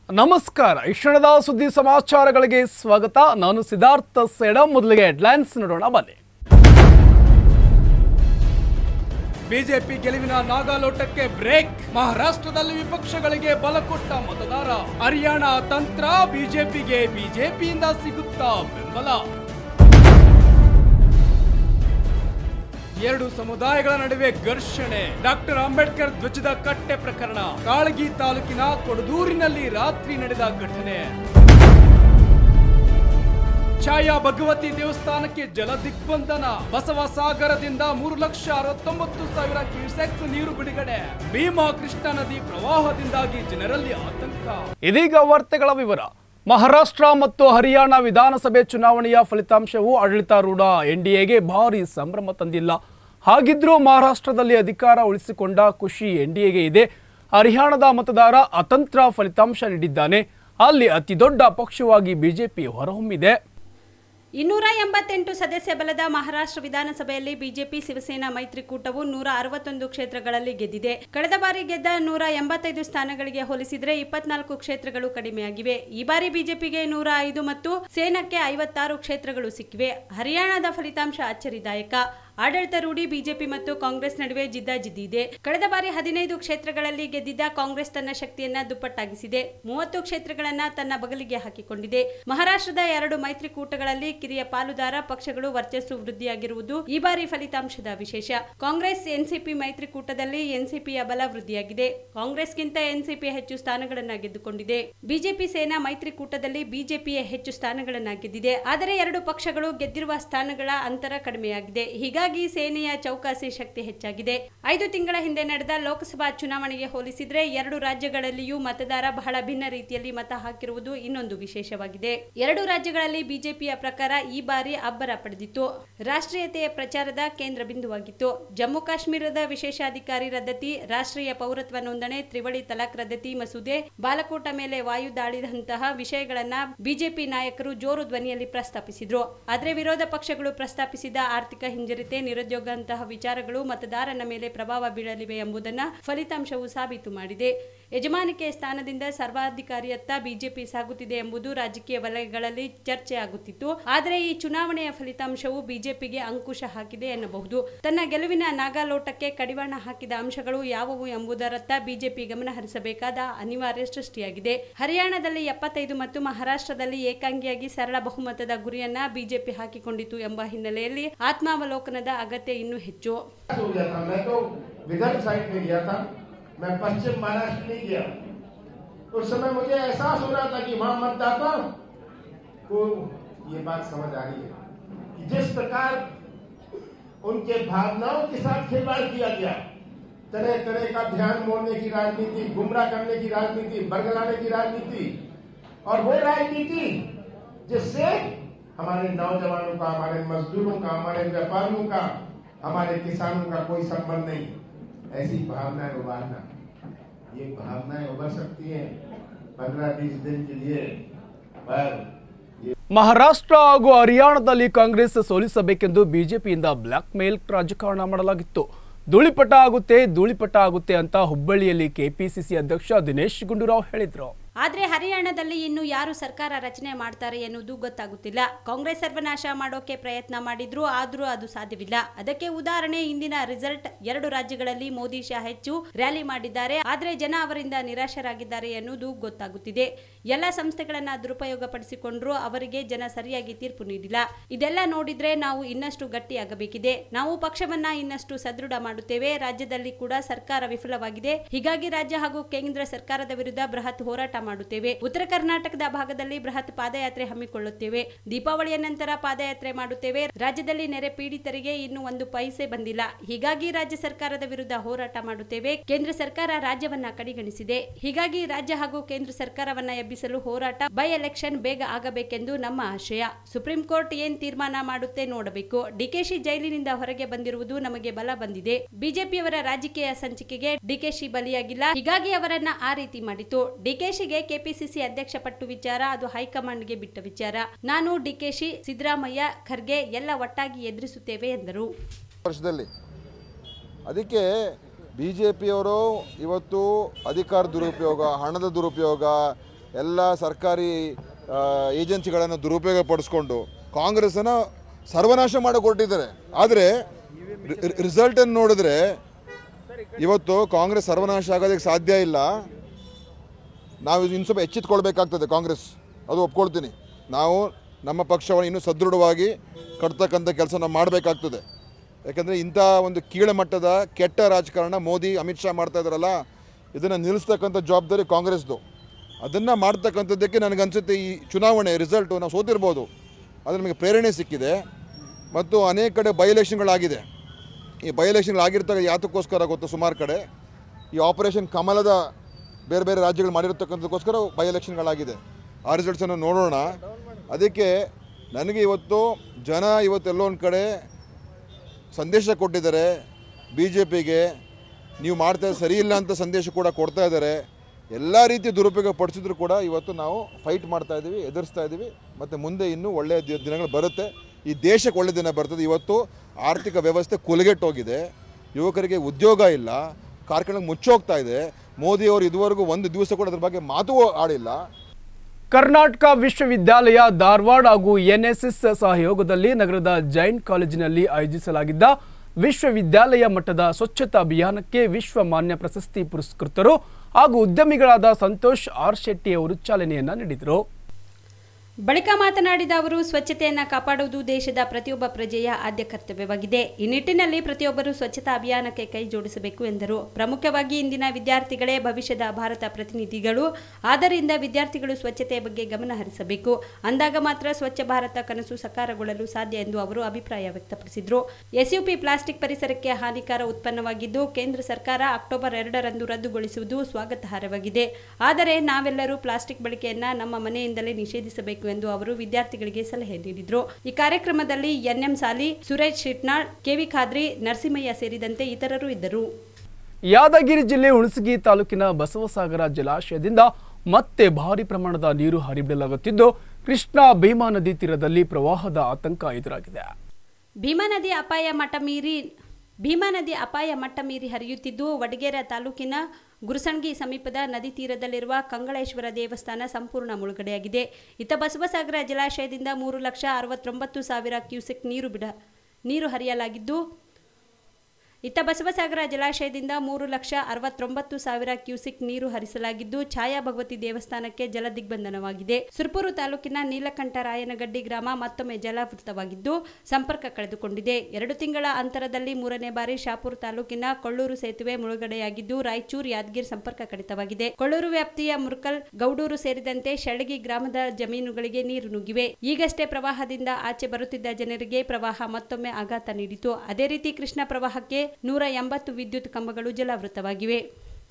ನಮಸ್ಕಾರ ಈ ಕ್ಷಣದ ಸುದ್ದಿ ಸಮಾಚಾರಗಳಿಗೆ ಸ್ವಾಗತ ನಾನು ಸಿದ್ಧಾರ್ಥ ಸೇಡ ಮೊದಲಿಗೆ ಹೆಡ್ಲೈನ್ಸ್ ನೋಡೋಣ ಬನ್ನಿ ಬಿಜೆಪಿ ಗೆಲುವಿನ ನಾಗಾಲೋಟಕ್ಕೆ ಬ್ರೇಕ್ ಮಹಾರಾಷ್ಟ್ರದಲ್ಲಿ ವಿಪಕ್ಷಗಳಿಗೆ ಬಲ ಕೊಟ್ಟ ಮತದಾರ ಹರಿಯಾಣ ತಂತ್ರ ಬಿಜೆಪಿಗೆ ಬಿಜೆಪಿಯಿಂದ ಸಿಗುತ್ತಾ ಬೆಂಬಲ ಎರಡು ಸಮುದಾಯಗಳ ನಡುವೆ ಘರ್ಷಣೆ ಡಾಕ್ಟರ್ ಅಂಬೇಡ್ಕರ್ ಧ್ವಜದ ಕಟ್ಟೆ ಪ್ರಕರಣ ಕಾಳಗಿ ತಾಲೂಕಿನ ಕೊಡದೂರಿನಲ್ಲಿ ರಾತ್ರಿ ನಡೆದ ಘಟನೆ ಛಾಯಾ ಭಗವತಿ ದೇವಸ್ಥಾನಕ್ಕೆ ಜಲ ದಿಗ್ಬಂಧನ ಬಸವ ಸಾಗರದಿಂದ ಮೂರು ಲಕ್ಷ ಅರವತ್ತೊಂಬತ್ತು ಸಾವಿರ ಕ್ಯೂಸೆಕ್ಸ್ ನೀರು ಬಿಡುಗಡೆ ಭೀಮಾ ಕೃಷ್ಣಾ ನದಿ ಪ್ರವಾಹದಿಂದಾಗಿ ಜನರಲ್ಲಿ ಆತಂಕ ಇದೀಗ ವಾರ್ತೆಗಳ ವಿವರ ಮಹಾರಾಷ್ಟ್ರ ಮತ್ತು ಹರಿಯಾಣ ವಿಧಾನಸಭೆ ಚುನಾವಣೆಯ ಫಲಿತಾಂಶವು ಆಡಳಿತಾರೂಢ ಎನ್ಡಿಎಗೆ ಭಾರಿ ಸಂಭ್ರಮ ತಂದಿಲ್ಲ ಹಾಗಿದ್ರೂ ಮಹಾರಾಷ್ಟ್ರದಲ್ಲಿ ಅಧಿಕಾರ ಉಳಿಸಿಕೊಂಡ ಖುಷಿ ಎನ್ಡಿಎಗೆ ಇದೆ ಹರಿಯಾಣದ ಮತದಾರ ಅತಂತ್ರ ಫಲಿತಾಂಶ ನೀಡಿದ್ದಾನೆ ಅಲ್ಲಿ ಅತಿದೊಡ್ಡ ಪಕ್ಷವಾಗಿ ಬಿಜೆಪಿ ಹೊರಹೊಮ್ಮಿದೆ ಇನ್ನೂರ ಎಂಬತ್ತೆಂಟು ಸದಸ್ಯ ಬಲದ ಮಹಾರಾಷ್ಟ್ರ ವಿಧಾನಸಭೆಯಲ್ಲಿ ಬಿಜೆಪಿ ಶಿವಸೇನಾ ಮೈತ್ರಿಕೂಟವು ನೂರ ಅರವತ್ತೊಂದು ಕ್ಷೇತ್ರಗಳಲ್ಲಿ ಗೆದ್ದಿದೆ ಕಳೆದ ಬಾರಿ ಗೆದ್ದ ನೂರ ಎಂಬತ್ತೈದು ಸ್ಥಾನಗಳಿಗೆ ಹೋಲಿಸಿದರೆ ಇಪ್ಪತ್ನಾಲ್ಕು ಕ್ಷೇತ್ರಗಳು ಕಡಿಮೆಯಾಗಿವೆ ಈ ಬಾರಿ ಬಿಜೆಪಿಗೆ ನೂರ ಐದು ಮತ್ತು ಸೇನಾಕ್ಕೆ ಐವತ್ತಾರು ಕ್ಷೇತ್ರಗಳು ಸಿಕ್ಕಿವೆ ಹರಿಯಾಣದ ಫಲಿತಾಂಶ ಅಚ್ಚರಿದಾಯಕ ಆಡಳಿತಾರೂಢಿ ಬಿಜೆಪಿ ಮತ್ತು ಕಾಂಗ್ರೆಸ್ ನಡುವೆ ಜಿದ್ದಾಜಿದ್ದಿ ಇದೆ ಕಳೆದ ಬಾರಿ ಹದಿನೈದು ಕ್ಷೇತ್ರಗಳಲ್ಲಿ ಗೆದ್ದಿದ್ದ ಕಾಂಗ್ರೆಸ್ ತನ್ನ ಶಕ್ತಿಯನ್ನ ದುಪ್ಪಟ್ಟಾಗಿಸಿದೆ ಮೂವತ್ತು ಕ್ಷೇತ್ರಗಳನ್ನ ತನ್ನ ಬಗಲಿಗೆ ಹಾಕಿಕೊಂಡಿದೆ ಮಹಾರಾಷ್ಟ್ರದ ಎರಡು ಮೈತ್ರಿಕೂಟಗಳಲ್ಲಿ ಕಿರಿಯ ಪಾಲುದಾರ ಪಕ್ಷಗಳು ವರ್ಚಸ್ಸು ವೃದ್ಧಿಯಾಗಿರುವುದು ಈ ಬಾರಿ ಫಲಿತಾಂಶದ ವಿಶೇಷ ಕಾಂಗ್ರೆಸ್ ಎನ್ಸಿಪಿ ಮೈತ್ರಿಕೂಟದಲ್ಲಿ ಎನ್ಸಿಪಿಯ ಬಲ ವೃದ್ಧಿಯಾಗಿದೆ ಕಾಂಗ್ರೆಸ್ಗಿಂತ ಎನ್ಸಿಪಿ ಹೆಚ್ಚು ಸ್ಥಾನಗಳನ್ನ ಗೆದ್ದುಕೊಂಡಿದೆ ಬಿಜೆಪಿ ಸೇನಾ ಮೈತ್ರಿಕೂಟದಲ್ಲಿ ಬಿಜೆಪಿಯೇ ಹೆಚ್ಚು ಸ್ಥಾನಗಳನ್ನ ಗೆದ್ದಿದೆ ಆದರೆ ಎರಡು ಪಕ್ಷಗಳು ಗೆದ್ದಿರುವ ಸ್ಥಾನಗಳ ಅಂತರ ಕಡಿಮೆಯಾಗಿದೆ ಹೀಗಾಗಿ ಸೇನೆಯ ಚೌಕಾಸಿ ಶಕ್ತಿ ಹೆಚ್ಚಾಗಿದೆ ಐದು ತಿಂಗಳ ಹಿಂದೆ ನಡೆದ ಲೋಕಸಭಾ ಚುನಾವಣೆಗೆ ಹೋಲಿಸಿದ್ರೆ ಎರಡು ರಾಜ್ಯಗಳಲ್ಲಿಯೂ ಮತದಾರ ಬಹಳ ಭಿನ್ನ ರೀತಿಯಲ್ಲಿ ಮತ ಹಾಕಿರುವುದು ಇನ್ನೊಂದು ವಿಶೇಷವಾಗಿದೆ ಎರಡು ರಾಜ್ಯಗಳಲ್ಲಿ ಬಿಜೆಪಿಯ ಪ್ರಕಾರ ಈ ಬಾರಿ ಅಬ್ಬರ ಪಡೆದಿತ್ತು ರಾಷ್ಟ್ರೀಯತೆಯ ಪ್ರಚಾರದ ಕೇಂದ್ರ ಬಿಂದುವಾಗಿತ್ತು ಜಮ್ಮು ಕಾಶ್ಮೀರದ ವಿಶೇಷಾಧಿಕಾರಿ ರದ್ದತಿ ರಾಷ್ಟ್ರೀಯ ಪೌರತ್ವ ನೋಂದಣಿ ತ್ರಿವಳಿ ತಲಾಕ್ ರದ್ದತಿ ಮಸೂದೆ ಬಾಲಕೋಟ ಮೇಲೆ ವಾಯು ದಾಳಿದಂತಹ ವಿಷಯಗಳನ್ನ ಬಿಜೆಪಿ ನಾಯಕರು ಜೋರು ಧ್ವನಿಯಲ್ಲಿ ಪ್ರಸ್ತಾಪಿಸಿದ್ರು ಆದರೆ ವಿರೋಧ ಪಕ್ಷಗಳು ಪ್ರಸ್ತಾಪಿಸಿದ ಆರ್ಥಿಕ ಹಿಂಜರಿತೆ ನಿರುದ್ಯೋಗ ಅಂತಹ ವಿಚಾರಗಳು ಮತದಾರನ ಮೇಲೆ ಪ್ರಭಾವ ಬೀಳಲಿವೆ ಎಂಬುದನ್ನ ಫಲಿತಾಂಶವು ಸಾಬೀತು ಮಾಡಿದೆ ಯಜಮಾನಿಕೆ ಸ್ಥಾನದಿಂದ ಸರ್ವಾಧಿಕಾರಿಯತ್ತ ಬಿಜೆಪಿ ಸಾಗುತ್ತಿದೆ ಎಂಬುದು ರಾಜಕೀಯ ವಲಯಗಳಲ್ಲಿ ಚರ್ಚೆ ಆಗುತ್ತಿತ್ತು ಆದರೆ ಈ ಚುನಾವಣೆಯ ಫಲಿತಾಂಶವು ಬಿಜೆಪಿಗೆ ಅಂಕುಶ ಹಾಕಿದೆ ಎನ್ನಬಹುದು ತನ್ನ ಗೆಲುವಿನ ನಾಗಾಲೋಟಕ್ಕೆ ಕಡಿವಾಣ ಹಾಕಿದ ಅಂಶಗಳು ಯಾವುವು ಎಂಬುದರತ್ತ ಬಿಜೆಪಿ ಗಮನ ಹರಿಸಬೇಕಾದ ಅನಿವಾರ್ಯ ಸೃಷ್ಟಿಯಾಗಿದೆ ಹರಿಯಾಣದಲ್ಲಿ ಎಪ್ಪತ್ತೈದು ಮತ್ತು ಮಹಾರಾಷ್ಟ್ರದಲ್ಲಿ ಏಕಾಂಗಿಯಾಗಿ ಸರಳ ಬಹುಮತದ ಗುರಿಯನ್ನ ಬಿಜೆಪಿ ಹಾಕಿಕೊಂಡಿತು ಎಂಬ ಹಿನ್ನೆಲೆಯಲ್ಲಿ ಆತ್ಮಾವಲೋಕನದ ಅಗತ್ಯ ಇನ್ನೂ ಹೆಚ್ಚು हो गया था मैं तो विदर्भ साइड में गया था मैं पश्चिम महाराष्ट्र नहीं गया उस समय मुझे एहसास हो रहा था कि वहां मतदाता को ये बात समझ आ रही है कि जिस प्रकार उनके भावनाओं के साथ खिलवाड़ किया गया तरह तरह का ध्यान मोड़ने की राजनीति गुमराह करने की राजनीति बरगलाने की राजनीति और वो राजनीति जिससे हमारे नौजवानों का हमारे मजदूरों का हमारे व्यापारियों का हमारे किसानों का कोई संबंध नहीं ऐसी भावनाएं उबारना ये भावनाएं उभर सकती हैं पंद्रह बीस दिन के लिए पर ये ಮಹಾರಾಷ್ಟ್ರ ಹಾಗೂ ಹರಿಯಾಣದಲ್ಲಿ ಕಾಂಗ್ರೆಸ್ ಸೋಲಿಸಬೇಕೆಂದು ಬಿಜೆಪಿಯಿಂದ ಬ್ಲಾಕ್ ಮೇಲ್ ರಾಜಕಾರಣ ಮಾಡಲಾಗಿತ್ತು ಧೂಳಿಪಟ ಆಗುತ್ತೆ ಧೂಳಿಪಟ ಆಗುತ್ತೆ ಅಂತ ಹುಬ್ಬಳ್ಳಿಯಲ್ಲಿ ಕೆಪಿಸಿಸಿ ಅಧ್ಯಕ್ಷ ದಿನೇಶ್ ಗುಂಡೂರಾವ್ ಹೇಳಿದ್ರು ಆದ್ರೆ ಹರಿಯಾಣದಲ್ಲಿ ಇನ್ನು ಯಾರು ಸರ್ಕಾರ ರಚನೆ ಮಾಡ್ತಾರೆ ಎನ್ನುವುದು ಗೊತ್ತಾಗುತ್ತಿಲ್ಲ ಕಾಂಗ್ರೆಸ್ ಸರ್ವನಾಶ ಮಾಡೋಕೆ ಪ್ರಯತ್ನ ಮಾಡಿದ್ರು ಆದ್ರೂ ಅದು ಸಾಧ್ಯವಿಲ್ಲ ಅದಕ್ಕೆ ಉದಾಹರಣೆ ಇಂದಿನ ರಿಸಲ್ಟ್ ಎರಡು ರಾಜ್ಯಗಳಲ್ಲಿ ಮೋದಿ ಶಾ ಹೆಚ್ಚು ರ್ಯಾಲಿ ಮಾಡಿದ್ದಾರೆ ಆದ್ರೆ ಜನ ಅವರಿಂದ ನಿರಾಶರಾಗಿದ್ದಾರೆ ಎನ್ನುವುದು ಗೊತ್ತಾಗುತ್ತಿದೆ ಎಲ್ಲ ಸಂಸ್ಥೆಗಳನ್ನ ದುರುಪಯೋಗ ಪಡಿಸಿಕೊಂಡ್ರು ಅವರಿಗೆ ಜನ ಸರಿಯಾಗಿ ತೀರ್ಪು ನೀಡಿಲ್ಲ ಇದೆಲ್ಲ ನೋಡಿದ್ರೆ ನಾವು ಇನ್ನಷ್ಟು ಗಟ್ಟಿಯಾಗಬೇಕಿದೆ ನಾವು ಪಕ್ಷವನ್ನ ಇನ್ನಷ್ಟು ಸದೃಢ ಮಾಡುತ್ತೇವೆ ರಾಜ್ಯದಲ್ಲಿ ಕೂಡ ಸರ್ಕಾರ ವಿಫಲವಾಗಿದೆ ಹೀಗಾಗಿ ರಾಜ್ಯ ಹಾಗೂ ಕೇಂದ್ರ ಸರ್ಕಾರದ ವಿರುದ್ಧ ಬೃಹತ್ ಹೋರಾಟ ಮಾಡುತ್ತೇವೆ ಉತ್ತರ ಕರ್ನಾಟಕದ ಭಾಗದಲ್ಲಿ ಬೃಹತ್ ಪಾದಯಾತ್ರೆ ಹಮ್ಮಿಕೊಳ್ಳುತ್ತೇವೆ ದೀಪಾವಳಿಯ ನಂತರ ಪಾದಯಾತ್ರೆ ಮಾಡುತ್ತೇವೆ ರಾಜ್ಯದಲ್ಲಿ ನೆರೆ ಪೀಡಿತರಿಗೆ ಇನ್ನು ಒಂದು ಪೈಸೆ ಬಂದಿಲ್ಲ ಹೀಗಾಗಿ ರಾಜ್ಯ ಸರ್ಕಾರದ ವಿರುದ್ಧ ಹೋರಾಟ ಮಾಡುತ್ತೇವೆ ಕೇಂದ್ರ ಸರ್ಕಾರ ರಾಜ್ಯವನ್ನ ಕಡೆಗಣಿಸಿದೆ ಹೀಗಾಗಿ ರಾಜ್ಯ ಹಾಗೂ ಕೇಂದ್ರ ಸರ್ಕಾರವನ್ನ ಎಬ್ಬಿಸಲು ಹೋರಾಟ ಬೈ ಎಲೆಕ್ಷನ್ ಬೇಗ ಆಗಬೇಕೆಂದು ನಮ್ಮ ಆಶಯ ಸುಪ್ರೀಂ ಕೋರ್ಟ್ ಏನ್ ತೀರ್ಮಾನ ಮಾಡುತ್ತೆ ನೋಡಬೇಕು ಡಿಕೆಶಿ ಜೈಲಿನಿಂದ ಹೊರಗೆ ಬಂದಿರುವುದು ನಮಗೆ ಬಲ ಬಂದಿದೆ ಬಿಜೆಪಿಯವರ ರಾಜಕೀಯ ಸಂಚಿಕೆಗೆ ಡಿಕೆಶಿ ಬಲಿಯಾಗಿಲ್ಲ ಹೀಗಾಗಿ ಅವರನ್ನ ಆ ರೀತಿ ಮಾಡಿತು ಡಿಕೆಶಿಗೆ ಕೆಪಿಸಿಸಿ ಅಧ್ಯಕ್ಷ ಪಟ್ಟು ವಿಚಾರ ಅದು ಹೈಕಮಾಂಡ್ಗೆ ಬಿಟ್ಟ ವಿಚಾರ ನಾನು ಡಿಕೆಶಿ ಸಿದ್ದರಾಮಯ್ಯ ಖರ್ಗೆ ಎಲ್ಲ ಒಟ್ಟಾಗಿ ಎದುರಿಸುತ್ತೇವೆ ಎಂದರು ವರ್ಷದಲ್ಲಿ ಅದಕ್ಕೆ ಬಿ ಜೆ ಪಿಯವರು ಇವತ್ತು ಅಧಿಕಾರ ದುರುಪಯೋಗ ಹಣದ ದುರುಪಯೋಗ ಎಲ್ಲ ಸರ್ಕಾರಿ ಆ, ಏಜೆನ್ಸಿಗಳನ್ನು ದುರುಪಯೋಗ ಪಡಿಸ್ಕೊಂಡು ಕಾಂಗ್ರೆಸ್ಸನ್ನು ಸರ್ವನಾಶ ಮಾಡಕ್ಕೆ ಹೊರಟಿದ್ದಾರೆ ಆದರೆ ರಿಸಲ್ಟನ್ನು ನೋಡಿದ್ರೆ ಇವತ್ತು ಕಾಂಗ್ರೆಸ್ ಸರ್ವನಾಶ ಆಗೋದಕ್ಕೆ ಸಾಧ್ಯ ಇಲ್ಲ ನಾವು ಇನ್ನು ಸ್ವಲ್ಪ ಎಚ್ಚೆತ್ಕೊಳ್ಬೇಕಾಗ್ತದೆ ಕಾಂಗ್ರೆಸ್ ಅದು ಒಪ್ಕೊಳ್ತೀನಿ ನಾವು ನಮ್ಮ ಪಕ್ಷವನ್ನು ಇನ್ನೂ ಸದೃಢವಾಗಿ ಕಟ್ತಕ್ಕಂಥ ಕೆಲಸ ನಾವು ಮಾಡಬೇಕಾಗ್ತದೆ ಯಾಕಂದರೆ ಇಂಥ ಒಂದು ಕೀಳಮಟ್ಟದ ಕೆಟ್ಟ ರಾಜಕಾರಣ ಮೋದಿ ಅಮಿತ್ ಶಾ ಮಾಡ್ತಾ ಇದ್ದಾರಲ್ಲ ಇದನ್ನು ನಿಲ್ಲಿಸ್ತಕ್ಕಂಥ ಜವಾಬ್ದಾರಿ ಕಾಂಗ್ರೆಸ್ದು ಅದನ್ನು ಮಾಡ್ತಕ್ಕಂಥದ್ದಕ್ಕೆ ನನಗನ್ಸುತ್ತೆ ಈ ಚುನಾವಣೆ ರಿಸಲ್ಟು ನಾವು ಸೋತಿರ್ಬೋದು ಅದು ನಮಗೆ ಪ್ರೇರಣೆ ಸಿಕ್ಕಿದೆ ಮತ್ತು ಅನೇಕ ಕಡೆ ಬೈ ಎಲೆಕ್ಷನ್ಗಳಾಗಿದೆ ಈ ಬೈ ಎಲೆಕ್ಷನ್ಗಳಾಗಿರ್ತಕ್ಕ ಯಾತಕ್ಕೋಸ್ಕರ ಗೊತ್ತು ಸುಮಾರು ಕಡೆ ಈ ಆಪರೇಷನ್ ಕಮಲದ ಬೇರೆ ಬೇರೆ ರಾಜ್ಯಗಳು ಮಾಡಿರ್ತಕ್ಕಂಥಕ್ಕೋಸ್ಕರ ಬೈ ಎಲೆಕ್ಷನ್ಗಳಾಗಿದೆ ಆ ರಿಸಲ್ಟ್ಸನ್ನು ನೋಡೋಣ ಅದಕ್ಕೆ ನನಗೆ ಇವತ್ತು ಜನ ಇವತ್ತು ಎಲ್ಲೋ ಒಂದು ಕಡೆ ಸಂದೇಶ ಕೊಟ್ಟಿದ್ದಾರೆ ಬಿ ಜೆ ಪಿಗೆ ನೀವು ಮಾಡ್ತಾ ಇರೋದು ಸರಿ ಇಲ್ಲ ಅಂತ ಸಂದೇಶ ಕೂಡ ಕೊಡ್ತಾ ಇದ್ದಾರೆ ಎಲ್ಲ ರೀತಿ ದುರುಪಯೋಗ ಪಡಿಸಿದ್ರು ಕೂಡ ಇವತ್ತು ನಾವು ಫೈಟ್ ಮಾಡ್ತಾ ಇದ್ದೀವಿ ಎದುರಿಸ್ತಾ ಇದ್ದೀವಿ ಮತ್ತು ಮುಂದೆ ಇನ್ನೂ ಒಳ್ಳೆಯ ದಿ- ದಿನಗಳು ಬರುತ್ತೆ ಈ ದೇಶಕ್ಕೆ ಒಳ್ಳೆಯ ದಿನ ಬರ್ತದೆ ಇವತ್ತು ಆರ್ಥಿಕ ವ್ಯವಸ್ಥೆ ಕುಲಗೆಟ್ಟೋಗಿದೆ ಯುವಕರಿಗೆ ಉದ್ಯೋಗ ಇಲ್ಲ ಕಾರ್ಖಾನೆ ಮುಚ್ಚೋಗ್ತಾ ಇದೆ ಮೋದಿಯವರು ಇದುವರೆಗೂ ಒಂದು ದಿವಸ ಕೂಡ ಅದ್ರ ಬಗ್ಗೆ ಮಾತು ಆಡಿಲ್ಲ ಕರ್ನಾಟಕ ವಿಶ್ವವಿದ್ಯಾಲಯ ಧಾರವಾಡ ಹಾಗೂ ಎನ್ಎಸ್ಎಸ್ ಸಹಯೋಗದಲ್ಲಿ ನಗರದ ಜೈನ್ ಕಾಲೇಜಿನಲ್ಲಿ ಆಯೋಜಿಸಲಾಗಿದ್ದ ವಿಶ್ವವಿದ್ಯಾಲಯ ಮಟ್ಟದ ಸ್ವಚ್ಛತಾ ಅಭಿಯಾನಕ್ಕೆ ವಿಶ್ವ ಮಾನ್ಯ ಪ್ರಶಸ್ತಿ ಪುರಸ್ಕೃತರು ಹಾಗೂ ಉದ್ಯಮಿಗಳಾದ ಸಂತೋಷ್ ಆರ್ ಶೆಟ್ಟಿ ಅವರು ಚಾಲನೆಯನ್ನ ನೀಡಿದರು ಬಳಿಕ ಮಾತನಾಡಿದ ಅವರು ಸ್ವಚ್ಛತೆಯನ್ನು ಕಾಪಾಡುವುದು ದೇಶದ ಪ್ರತಿಯೊಬ್ಬ ಪ್ರಜೆಯ ಆದ್ಯ ಕರ್ತವ್ಯವಾಗಿದೆ ಈ ನಿಟ್ಟಿನಲ್ಲಿ ಪ್ರತಿಯೊಬ್ಬರು ಸ್ವಚ್ಛತಾ ಅಭಿಯಾನಕ್ಕೆ ಕೈ ಜೋಡಿಸಬೇಕು ಎಂದರು ಪ್ರಮುಖವಾಗಿ ಇಂದಿನ ವಿದ್ಯಾರ್ಥಿಗಳೇ ಭವಿಷ್ಯದ ಭಾರತ ಪ್ರತಿನಿಧಿಗಳು ಆದ್ದರಿಂದ ವಿದ್ಯಾರ್ಥಿಗಳು ಸ್ವಚ್ಛತೆಯ ಬಗ್ಗೆ ಗಮನ ಹರಿಸಬೇಕು ಅಂದಾಗ ಮಾತ್ರ ಸ್ವಚ್ಛ ಭಾರತ ಕನಸು ಸಾಕಾರಗೊಳ್ಳಲು ಸಾಧ್ಯ ಎಂದು ಅವರು ಅಭಿಪ್ರಾಯ ವ್ಯಕ್ತಪಡಿಸಿದರು ಎಸ್ಯುಪಿ ಪ್ಲಾಸ್ಟಿಕ್ ಪರಿಸರಕ್ಕೆ ಹಾನಿಕಾರ ಉತ್ಪನ್ನವಾಗಿದ್ದು ಕೇಂದ್ರ ಸರ್ಕಾರ ಅಕ್ಟೋಬರ್ ಎರಡರಂದು ರದ್ದುಗೊಳಿಸುವುದು ಸ್ವಾಗತಾರ್ಹವಾಗಿದೆ ಆದರೆ ನಾವೆಲ್ಲರೂ ಪ್ಲಾಸ್ಟಿಕ್ ಬಳಕೆಯನ್ನ ನಮ್ಮ ಮನೆಯಿಂದಲೇ ನಿಷೇಧಿಸಬೇಕು ಎಂದು ಅವರು ವಿದ್ಯಾರ್ಥಿಗಳಿಗೆ ಸಲಹೆ ನೀಡಿದರು ಈ ಕಾರ್ಯಕ್ರಮದಲ್ಲಿ ಎನ್ಎಂ ಸಾಲಿ ಸುರೇಶ್ ಶಿಟ್ನಾಳ್ ಕೆವಿ ಖಾದ್ರಿ ನರಸಿಂಹಯ್ಯ ಸೇರಿದಂತೆ ಇತರರು ಇದ್ದರು ಯಾದಗಿರಿ ಜಿಲ್ಲೆ ಹುಣಸಗಿ ತಾಲೂಕಿನ ಬಸವಸಾಗರ ಜಲಾಶಯದಿಂದ ಮತ್ತೆ ಭಾರಿ ಪ್ರಮಾಣದ ನೀರು ಹರಿಬಿಡಲಾಗುತ್ತಿದ್ದು ಕೃಷ್ಣಾ ಭೀಮಾ ನದಿ ತೀರದಲ್ಲಿ ಪ್ರವಾಹದ ಆತಂಕ ಎದುರಾಗಿದೆ ಭೀಮಾ ನದಿ ಅಪಾಯ ಮಟ್ಟ ಮೀರಿ ಭೀಮಾ ನದಿ ಅಪಾಯ ಮಟ್ಟ ಮೀರಿ ಹರಿಯುತ್ತಿದ್ದು ವಡಗೇರ ತಾಲೂಕಿನ ಗುರುಸಣ್ಗಿ ಸಮೀಪದ ನದಿ ತೀರದಲ್ಲಿರುವ ಕಂಗಳೇಶ್ವರ ದೇವಸ್ಥಾನ ಸಂಪೂರ್ಣ ಮುಳುಗಡೆಯಾಗಿದೆ ಇತ್ತ ಬಸವಸಾಗರ ಜಲಾಶಯದಿಂದ ಮೂರು ಲಕ್ಷ ಅರವತ್ತೊಂಬತ್ತು ಸಾವಿರ ಕ್ಯೂಸೆಕ್ ನೀರು ಬಿಡ ನೀರು ಹರಿಯಲಾಗಿದ್ದು ಇತ್ತ ಬಸವಸಾಗರ ಜಲಾಶಯದಿಂದ ಮೂರು ಲಕ್ಷ ಅರವತ್ತೊಂಬತ್ತು ಸಾವಿರ ಕ್ಯೂಸಿಕ್ ನೀರು ಹರಿಸಲಾಗಿದ್ದು ಛಾಯಾ ಭಗವತಿ ದೇವಸ್ಥಾನಕ್ಕೆ ಜಲ ದಿಗ್ಬಂಧನವಾಗಿದೆ ಸುರ್ಪುರು ತಾಲೂಕಿನ ನೀಲಕಂಠರಾಯನಗಡ್ಡಿ ಗ್ರಾಮ ಮತ್ತೊಮ್ಮೆ ಜಲಾವೃತವಾಗಿದ್ದು ಸಂಪರ್ಕ ಕಳೆದುಕೊಂಡಿದೆ ಎರಡು ತಿಂಗಳ ಅಂತರದಲ್ಲಿ ಮೂರನೇ ಬಾರಿ ಶಾಪುರ್ ತಾಲೂಕಿನ ಕೊಳ್ಳೂರು ಸೇತುವೆ ಮುಳುಗಡೆಯಾಗಿದ್ದು ರಾಯಚೂರು ಯಾದಗಿರಿ ಸಂಪರ್ಕ ಕಡಿತವಾಗಿದೆ ಕೊಳ್ಳೂರು ವ್ಯಾಪ್ತಿಯ ಮುರ್ಕಲ್ ಗೌಡೂರು ಸೇರಿದಂತೆ ಶೆಳಗಿ ಗ್ರಾಮದ ಜಮೀನುಗಳಿಗೆ ನೀರು ನುಗ್ಗಿವೆ ಈಗಷ್ಟೇ ಪ್ರವಾಹದಿಂದ ಆಚೆ ಬರುತ್ತಿದ್ದ ಜನರಿಗೆ ಪ್ರವಾಹ ಮತ್ತೊಮ್ಮೆ ಆಘಾತ ನೀಡಿತು ಅದೇ ರೀತಿ ಕೃಷ್ಣ ಪ್ರವಾಹಕ್ಕೆ ನೂರ ಎಂಬತ್ತು ವಿದ್ಯುತ್ ಕಂಬಗಳು ಜಲಾವೃತವಾಗಿವೆ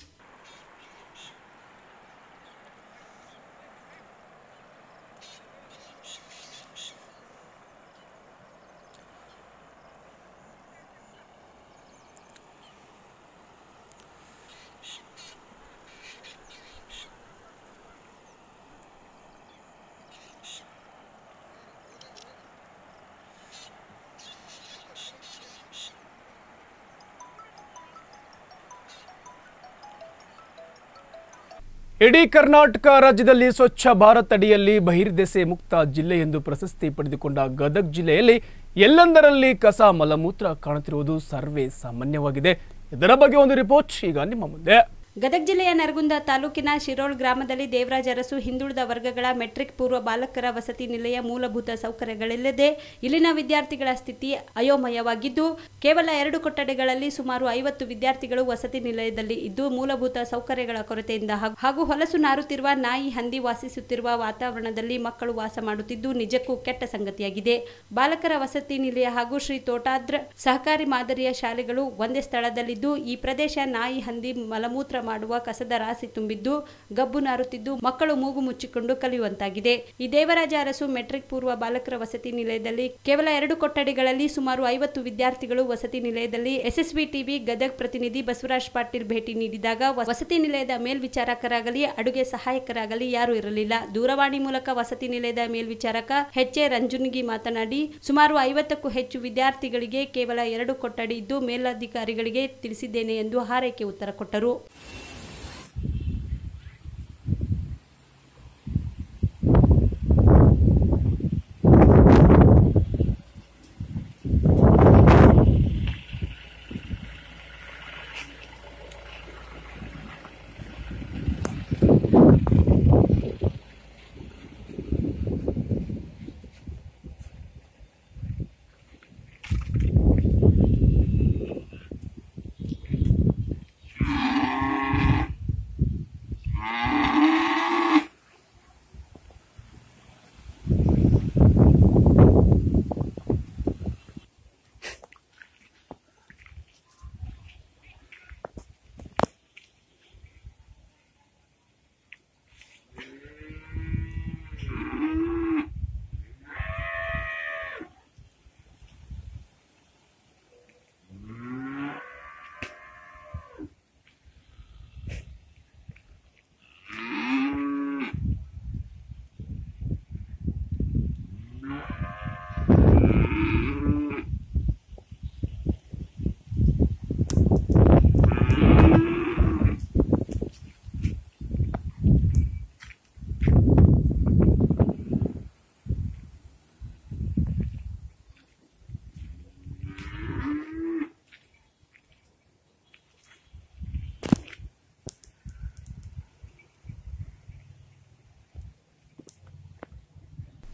ಇಡೀ ಕರ್ನಾಟಕ ರಾಜ್ಯದಲ್ಲಿ ಸ್ವಚ್ಛ ಭಾರತ್ ಅಡಿಯಲ್ಲಿ ಬಹಿರ್ದೆಸೆ ಮುಕ್ತ ಜಿಲ್ಲೆ ಎಂದು ಪ್ರಶಸ್ತಿ ಪಡೆದುಕೊಂಡ ಗದಗ ಜಿಲ್ಲೆಯಲ್ಲಿ ಎಲ್ಲೆಂದರಲ್ಲಿ ಕಸ ಮಲಮೂತ್ರ ಕಾಣುತ್ತಿರುವುದು ಸರ್ವೇ ಸಾಮಾನ್ಯವಾಗಿದೆ ಇದರ ಬಗ್ಗೆ ಒಂದು ರಿಪೋರ್ಟ್ ಈಗ ನಿಮ್ಮ ಮುಂದೆ ಗದಗ ಜಿಲ್ಲೆಯ ನರಗುಂದ ತಾಲೂಕಿನ ಶಿರೋಳ್ ಗ್ರಾಮದಲ್ಲಿ ದೇವರಾಜ ಅರಸು ಹಿಂದುಳಿದ ವರ್ಗಗಳ ಮೆಟ್ರಿಕ್ ಪೂರ್ವ ಬಾಲಕರ ವಸತಿ ನಿಲಯ ಮೂಲಭೂತ ಸೌಕರ್ಯಗಳಿಲ್ಲದೆ ಇಲ್ಲಿನ ವಿದ್ಯಾರ್ಥಿಗಳ ಸ್ಥಿತಿ ಅಯೋಮಯವಾಗಿದ್ದು ಕೇವಲ ಎರಡು ಕೊಠಡಿಗಳಲ್ಲಿ ಸುಮಾರು ಐವತ್ತು ವಿದ್ಯಾರ್ಥಿಗಳು ವಸತಿ ನಿಲಯದಲ್ಲಿ ಇದ್ದು ಮೂಲಭೂತ ಸೌಕರ್ಯಗಳ ಕೊರತೆಯಿಂದ ಹಾಗೂ- ಹಾಗೂ ಹೊಲಸು ನಾರುತ್ತಿರುವ ನಾಯಿ ಹಂದಿ ವಾಸಿಸುತ್ತಿರುವ ವಾತಾವರಣದಲ್ಲಿ ಮಕ್ಕಳು ವಾಸ ಮಾಡುತ್ತಿದ್ದು ನಿಜಕ್ಕೂ ಕೆಟ್ಟ ಸಂಗತಿಯಾಗಿದೆ ಬಾಲಕರ ವಸತಿ ನಿಲಯ ಹಾಗೂ ಶ್ರೀ ತೋಟಾದ್ರ ಸಹಕಾರಿ ಮಾದರಿಯ ಶಾಲೆಗಳು ಒಂದೇ ಸ್ಥಳದಲ್ಲಿದ್ದು ಈ ಪ್ರದೇಶ ನಾಯಿ ಹಂದಿ ಮಲಮೂತ್ರ ಮಾಡುವ ಕಸದ ರಾಶಿ ತುಂಬಿದ್ದು ಗಬ್ಬು ನಾರುತ್ತಿದ್ದು ಮಕ್ಕಳು ಮೂಗು ಮುಚ್ಚಿಕೊಂಡು ಕಲಿಯುವಂತಾಗಿದೆ ಈ ದೇವರಾಜ ಅರಸು ಮೆಟ್ರಿಕ್ ಪೂರ್ವ ಬಾಲಕರ ವಸತಿ ನಿಲಯದಲ್ಲಿ ಕೇವಲ ಎರಡು ಕೊಠಡಿಗಳಲ್ಲಿ ಸುಮಾರು ಐವತ್ತು ವಿದ್ಯಾರ್ಥಿಗಳು ವಸತಿ ನಿಲಯದಲ್ಲಿ ಎಸ್ಎಸ್ವಿ ಟಿವಿ ಗದಗ್ ಪ್ರತಿನಿಧಿ ಬಸವರಾಜ್ ಪಾಟೀಲ್ ಭೇಟಿ ನೀಡಿದಾಗ ವಸತಿ ನಿಲಯದ ಮೇಲ್ವಿಚಾರಕರಾಗಲಿ ಅಡುಗೆ ಸಹಾಯಕರಾಗಲಿ ಯಾರೂ ಇರಲಿಲ್ಲ ದೂರವಾಣಿ ಮೂಲಕ ವಸತಿ ನಿಲಯದ ಮೇಲ್ವಿಚಾರಕ ಎಚ್ ಎ ರಂಜುನ್ಗಿ ಮಾತನಾಡಿ ಸುಮಾರು ಐವತ್ತಕ್ಕೂ ಹೆಚ್ಚು ವಿದ್ಯಾರ್ಥಿಗಳಿಗೆ ಕೇವಲ ಎರಡು ಕೊಠಡಿ ಇದ್ದು ಮೇಲಧಿಕಾರಿಗಳಿಗೆ ತಿಳಿಸಿದ್ದೇನೆ ಎಂದು ಹಾರೈಕೆ ಉತ್ತರ ಕೊಟ್ಟರು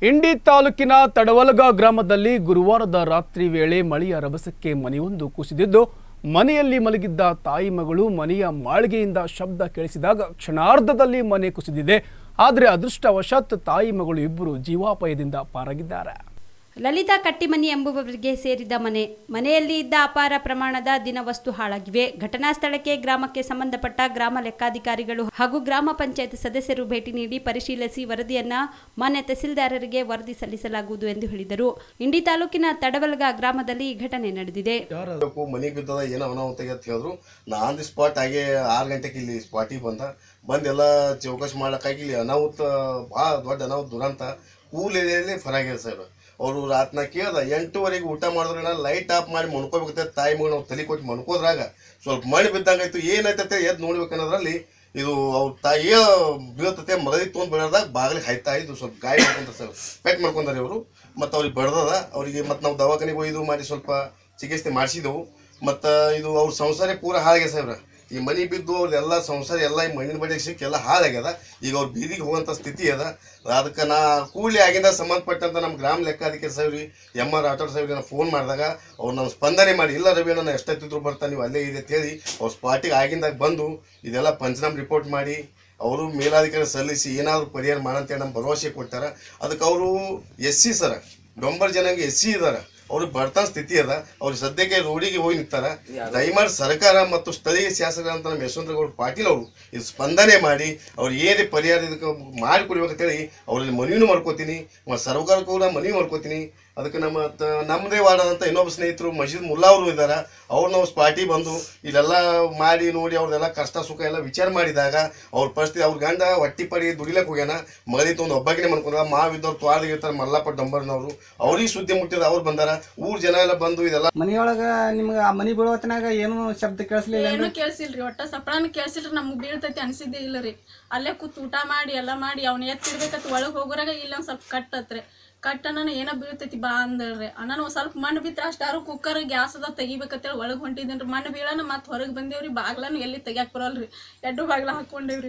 ಇಂಡಿ ತಾಲೂಕಿನ ತಡವಲಗ ಗ್ರಾಮದಲ್ಲಿ ಗುರುವಾರದ ರಾತ್ರಿ ವೇಳೆ ಮಳೆಯ ರಭಸಕ್ಕೆ ಮನೆಯೊಂದು ಕುಸಿದಿದ್ದು ಮನೆಯಲ್ಲಿ ಮಲಗಿದ್ದ ತಾಯಿ ಮಗಳು ಮನೆಯ ಮಾಳಿಗೆಯಿಂದ ಶಬ್ದ ಕೇಳಿಸಿದಾಗ ಕ್ಷಣಾರ್ಧದಲ್ಲಿ ಮನೆ ಕುಸಿದಿದೆ ಆದರೆ ಅದೃಷ್ಟವಶಾತ್ ತಾಯಿ ಮಗಳು ಇಬ್ಬರು ಜೀವಾಪಾಯದಿಂದ ಪಾರಾಗಿದ್ದಾರೆ ಲಲಿತಾ ಕಟ್ಟಿಮನಿ ಎಂಬುವವರಿಗೆ ಸೇರಿದ ಮನೆ ಮನೆಯಲ್ಲಿ ಇದ್ದ ಅಪಾರ ಪ್ರಮಾಣದ ದಿನವಸ್ತು ಹಾಳಾಗಿವೆ ಘಟನಾ ಸ್ಥಳಕ್ಕೆ ಗ್ರಾಮಕ್ಕೆ ಸಂಬಂಧಪಟ್ಟ ಗ್ರಾಮ ಲೆಕ್ಕಾಧಿಕಾರಿಗಳು ಹಾಗೂ ಗ್ರಾಮ ಪಂಚಾಯತ್ ಸದಸ್ಯರು ಭೇಟಿ ನೀಡಿ ಪರಿಶೀಲಿಸಿ ವರದಿಯನ್ನ ಮಾನ್ಯ ತಹಸೀಲ್ದಾರರಿಗೆ ವರದಿ ಸಲ್ಲಿಸಲಾಗುವುದು ಎಂದು ಹೇಳಿದರು ಇಂಡಿ ತಾಲೂಕಿನ ತಡವಲ್ಗ ಗ್ರಾಮದಲ್ಲಿ ಈ ಘಟನೆ ನಡೆದಿದೆ ಬೇಕು ಮನೆಗೆ ಬಿದ್ದದ ಏನೋ ಅನಾಹುತ ಅಂತ ಹೇಳಿದ್ರು ನಾನ್ ದಿ ಸ್ಪಾಟ್ ಆಗಿ ಆರು ಗಂಟೆಗೆ ಇಲ್ಲಿ ಸ್ಪಾಟಿಗೆ ಬಂದ ಬಂದು ಎಲ್ಲ ಚೌಕಾಶಿ ಮಾಡ್ಲಕ್ಕಾಗಿ ಇಲ್ಲಿ ಅನಾಹುತ ಭಾಳ ದೊಡ್ಡ ಅನಾಹುತ ದುರಂತ ಕೂಲ್ ಏರಿಯಲ್ಲಿ ಫರಾಗ್ಯದ ಸರ್ ಅವರು ರಾತ್ನ ಕೇಳ್ದ ಎಂಟೂವರೆಗೆ ಊಟ ಮಾಡಿದ್ರೆ ಲೈಟ್ ಆಫ್ ಮಾಡಿ ಮನ್ಕೋಬೇಕಾಗ್ತದೆ ತಾಯಿ ಮಗನ ನಾವು ತಲೆ ಕೊಟ್ಟು ಮನ್ಕೋದ್ರಾಗ ಸ್ವಲ್ಪ ಮಳೆ ಬಿದ್ದಂಗಾಯ್ತು ಏನಾಯ್ತತೆ ಎದ್ದು ನೋಡ್ಬೇಕನ್ನೋದ್ರಲ್ಲಿ ಇದು ಅವ್ರ ತಾಯಿಯ ಬೀಳ್ತತೆ ಮಗದಿ ತೊಗೊಂಡು ಬೆಳೆದಾಗ ಬಾಗಿಲಿಗೆ ಹಾಯ್ತಾ ಇದ್ದು ಸ್ವಲ್ಪ ಗಾಯ ಮಾಡ್ಕೊಂತಾರೆ ಸರ್ ಪೆಟ್ ಮಾಡ್ಕೊಂತಾರೆ ಅವರು ಮತ್ತು ಅವ್ರಿಗೆ ಬಡ್ದದ ಅವರಿಗೆ ಮತ್ತು ನಾವು ದವಾಖಾನೆಗೆ ಒಯ್ದು ಮಾಡಿ ಸ್ವಲ್ಪ ಚಿಕಿತ್ಸೆ ಮಾಡಿಸಿದೆವು ಮತ್ತು ಇದು ಅವ್ರ ಸಂಸಾರ ಪೂರ ಹಾಳಾಗ್ಯದ ಸಾಹೇಬ್ರ ಈ ಮನೆ ಬಿದ್ದು ಅವ್ರದ್ದೆಲ್ಲ ಸಂಸಾರ ಎಲ್ಲ ಈ ಮಣ್ಣಿನ ಬಡಿಗೆ ಸಿಕ್ಕಿ ಎಲ್ಲ ಹಾಳಾಗ್ಯದ ಈಗ ಅವ್ರ ಬೀದಿಗೆ ಹೋಗುವಂಥ ಸ್ಥಿತಿ ಅದ ಅದಕ್ಕೆ ನಾ ಕೂಲಿ ಆಗಿಂದ ಸಂಬಂಧಪಟ್ಟಂತ ನಮ್ಮ ಗ್ರಾಮ ಲೆಕ್ಕಾಧಿಕಾರಿ ಸಾಹೇಬ್ರಿ ಎಮ್ ಆರ್ ಆಟೋರ್ ಸಾಹೇಬ್ರಿ ನಾನು ಫೋನ್ ಮಾಡಿದಾಗ ಅವ್ರು ನಮ್ಮ ಸ್ಪಂದನೆ ಮಾಡಿ ಇಲ್ಲ ರವಿ ನಾನು ಎಷ್ಟೊತ್ತಿದ್ರು ಬರ್ತಾ ನೀವು ಅಲ್ಲೇ ಇದೆ ಅಂತ ಹೇಳಿ ಅವ್ರ ಸ್ಪಾಟಿಗೆ ಆಗಿಂದಾಗ ಬಂದು ಇದೆಲ್ಲ ಪಂಚನಾಮ ರಿಪೋರ್ಟ್ ಮಾಡಿ ಅವರು ಮೇಲಾಧಿಕಾರಿ ಸಲ್ಲಿಸಿ ಏನಾದರೂ ಪರಿಹಾರ ಮಾಡಂತೇಳಿ ನಮ್ಮ ಭರವಸೆ ಕೊಟ್ಟಾರ ಅದಕ್ಕೆ ಅವರು ಎಸ್ ಸಿ ಸರ ಡೊಂಬರ್ ಜನಾಂಗ ಎಸ್ ಸಿ ಇದಾರ ಅವ್ರಿಗೆ ಬಡತನ ಸ್ಥಿತಿ ಅದ ಅವ್ರಿಗೆ ಸದ್ಯಕ್ಕೆ ರೋಡಿಗೆ ಹೋಗಿ ನಿಂತಾರ ದಯಮಾಡಿ ಸರ್ಕಾರ ಮತ್ತು ಸ್ಥಳೀಯ ಶಾಸಕರಂತ ನಮ್ಮ ಯಶವಂತಗೌಡ ಪಾಟೀಲ್ ಅವರು ಇದು ಸ್ಪಂದನೆ ಮಾಡಿ ಅವ್ರು ಏನೇ ಪರಿಹಾರ ಇದಕ್ಕೆ ಮಾಡಿಕೊಡ್ಬೇಕಂತೇಳಿ ಅವ್ರಲ್ಲಿ ಮನವಿನೂ ಮಾಡ್ಕೋತೀನಿ ಮತ್ತು ಸರ್ಕಾರ ಕೂಡ ಮನವಿ ಮಾಡ್ಕೋತೀನಿ ಅದಕ್ಕೆ ನಮ್ಮ ತ- ನಮ್ಮದೇ ವಾರ್ಡಾದಂಥ ಇನ್ನೊಬ್ಬ ಸ್ನೇಹಿತರು ಮಜೀದ್ ಮುಲ್ಲಾ ಅವರು ಇದ್ದಾರೆ ಅವ್ರು ನಾವು ಸ್ಪಾಟಿ ಬಂದು ಇಲ್ಲೆಲ್ಲ ಮಾಡಿ ನೋಡಿ ಅವ್ರದ್ದೆಲ್ಲ ಕಷ್ಟ ಸುಖ ಎಲ್ಲ ವಿಚಾರ ಮಾಡಿದಾಗ ಅವ್ರ ಪರಿಸ್ಥಿತಿ ಅವ್ರ ಗಂಡ ಹೊಟ್ಟಿ ಪಡಿ ದುಡಿಲಕ್ಕೆ ಹೋಗ್ಯಾನ ಮಗದಿ ಒಂದು ಒಬ್ಬಾಗಿನೇ ಮಾಡ್ಕೊಂಡ ಮಾವಿದ್ದವ್ರು ತ್ವಾರ್ದಾಗಿರ್ತಾರೆ ಮಲ್ಲಪ್ಪ ಡಂಬರ್ನವರು ಅವ್ರಿಗೆ ಸುದ್ದಿ ಮುಟ್ಟಿದ ಅವ್ರು ಬಂದಾರ ಊರ್ ಜನ ಎಲ್ಲ ಬಂದು ಇದೆಲ್ಲ ಮನಿಯೊಳಗ ನಿಮ್ಗ ಆ ಮನಿ ಬೀಳೋತ್ನಾಗ ಏನು ಶಬ್ದ ಕೇಳಿಸ್ಲಿಲ್ಲ ಏನು ಕೇಳಿಸಿಲ್ರಿ ಒಟ್ಟ ಸಪ್ಳಾನು ಕೇಳಿಸಿಲ್ರಿ ನಮ್ಗೆ ಬೀಳ್ತೈತಿ ಅನ್ಸಿದ್ದೆ ಇಲ್ಲ ರೀ ಅಲ್ಲೇ ಕೂತ್ ಊಟ ಮಾಡಿ ಎಲ್ಲ ಮಾಡಿ ಅವ್ನ ಎತ್ತಿಡ್ಬೇಕತ್ ಒಳಗೆ ಹೋಗೋರಾಗ ಇಲ್ಲೊಂದ್ ಸ್ವಲ್ಪ ಕಟ್ಟತ್ರಿ ಕಟ್ಟ ನಾನು ಏನೋ ಬೀಳ್ತೈತಿ ಬಾ ಅಂದಳ್ರಿ ಅಣ್ಣ ಒಂದ್ ಸ್ವಲ್ಪ ಮಣ್ಣು ಬಿತ್ತರ ಅಷ್ಟಾರು ಕುಕ್ಕರ್ ಗ್ಯಾಸ್ ಅದ ತೆಗಿಬೇಕಂತೇಳಿ ಒಳಗೆ ಹೊಂಟಿದ್ದೇನ್ರಿ ಮಣ್ಣು ಬೀಳನ ಮತ್ತೆ ಹೊರಗೆ ಬಂದೇವ್ರಿ ಬಾಗ್ಲನು ಎಲ್ಲಿ ತೆಗಿಯಾಕ ಬರಲ್ರಿ ಎಡ್ಡು ಬಾಗ್ಲ ಹಾಕೊಂಡೇವ್ರಿ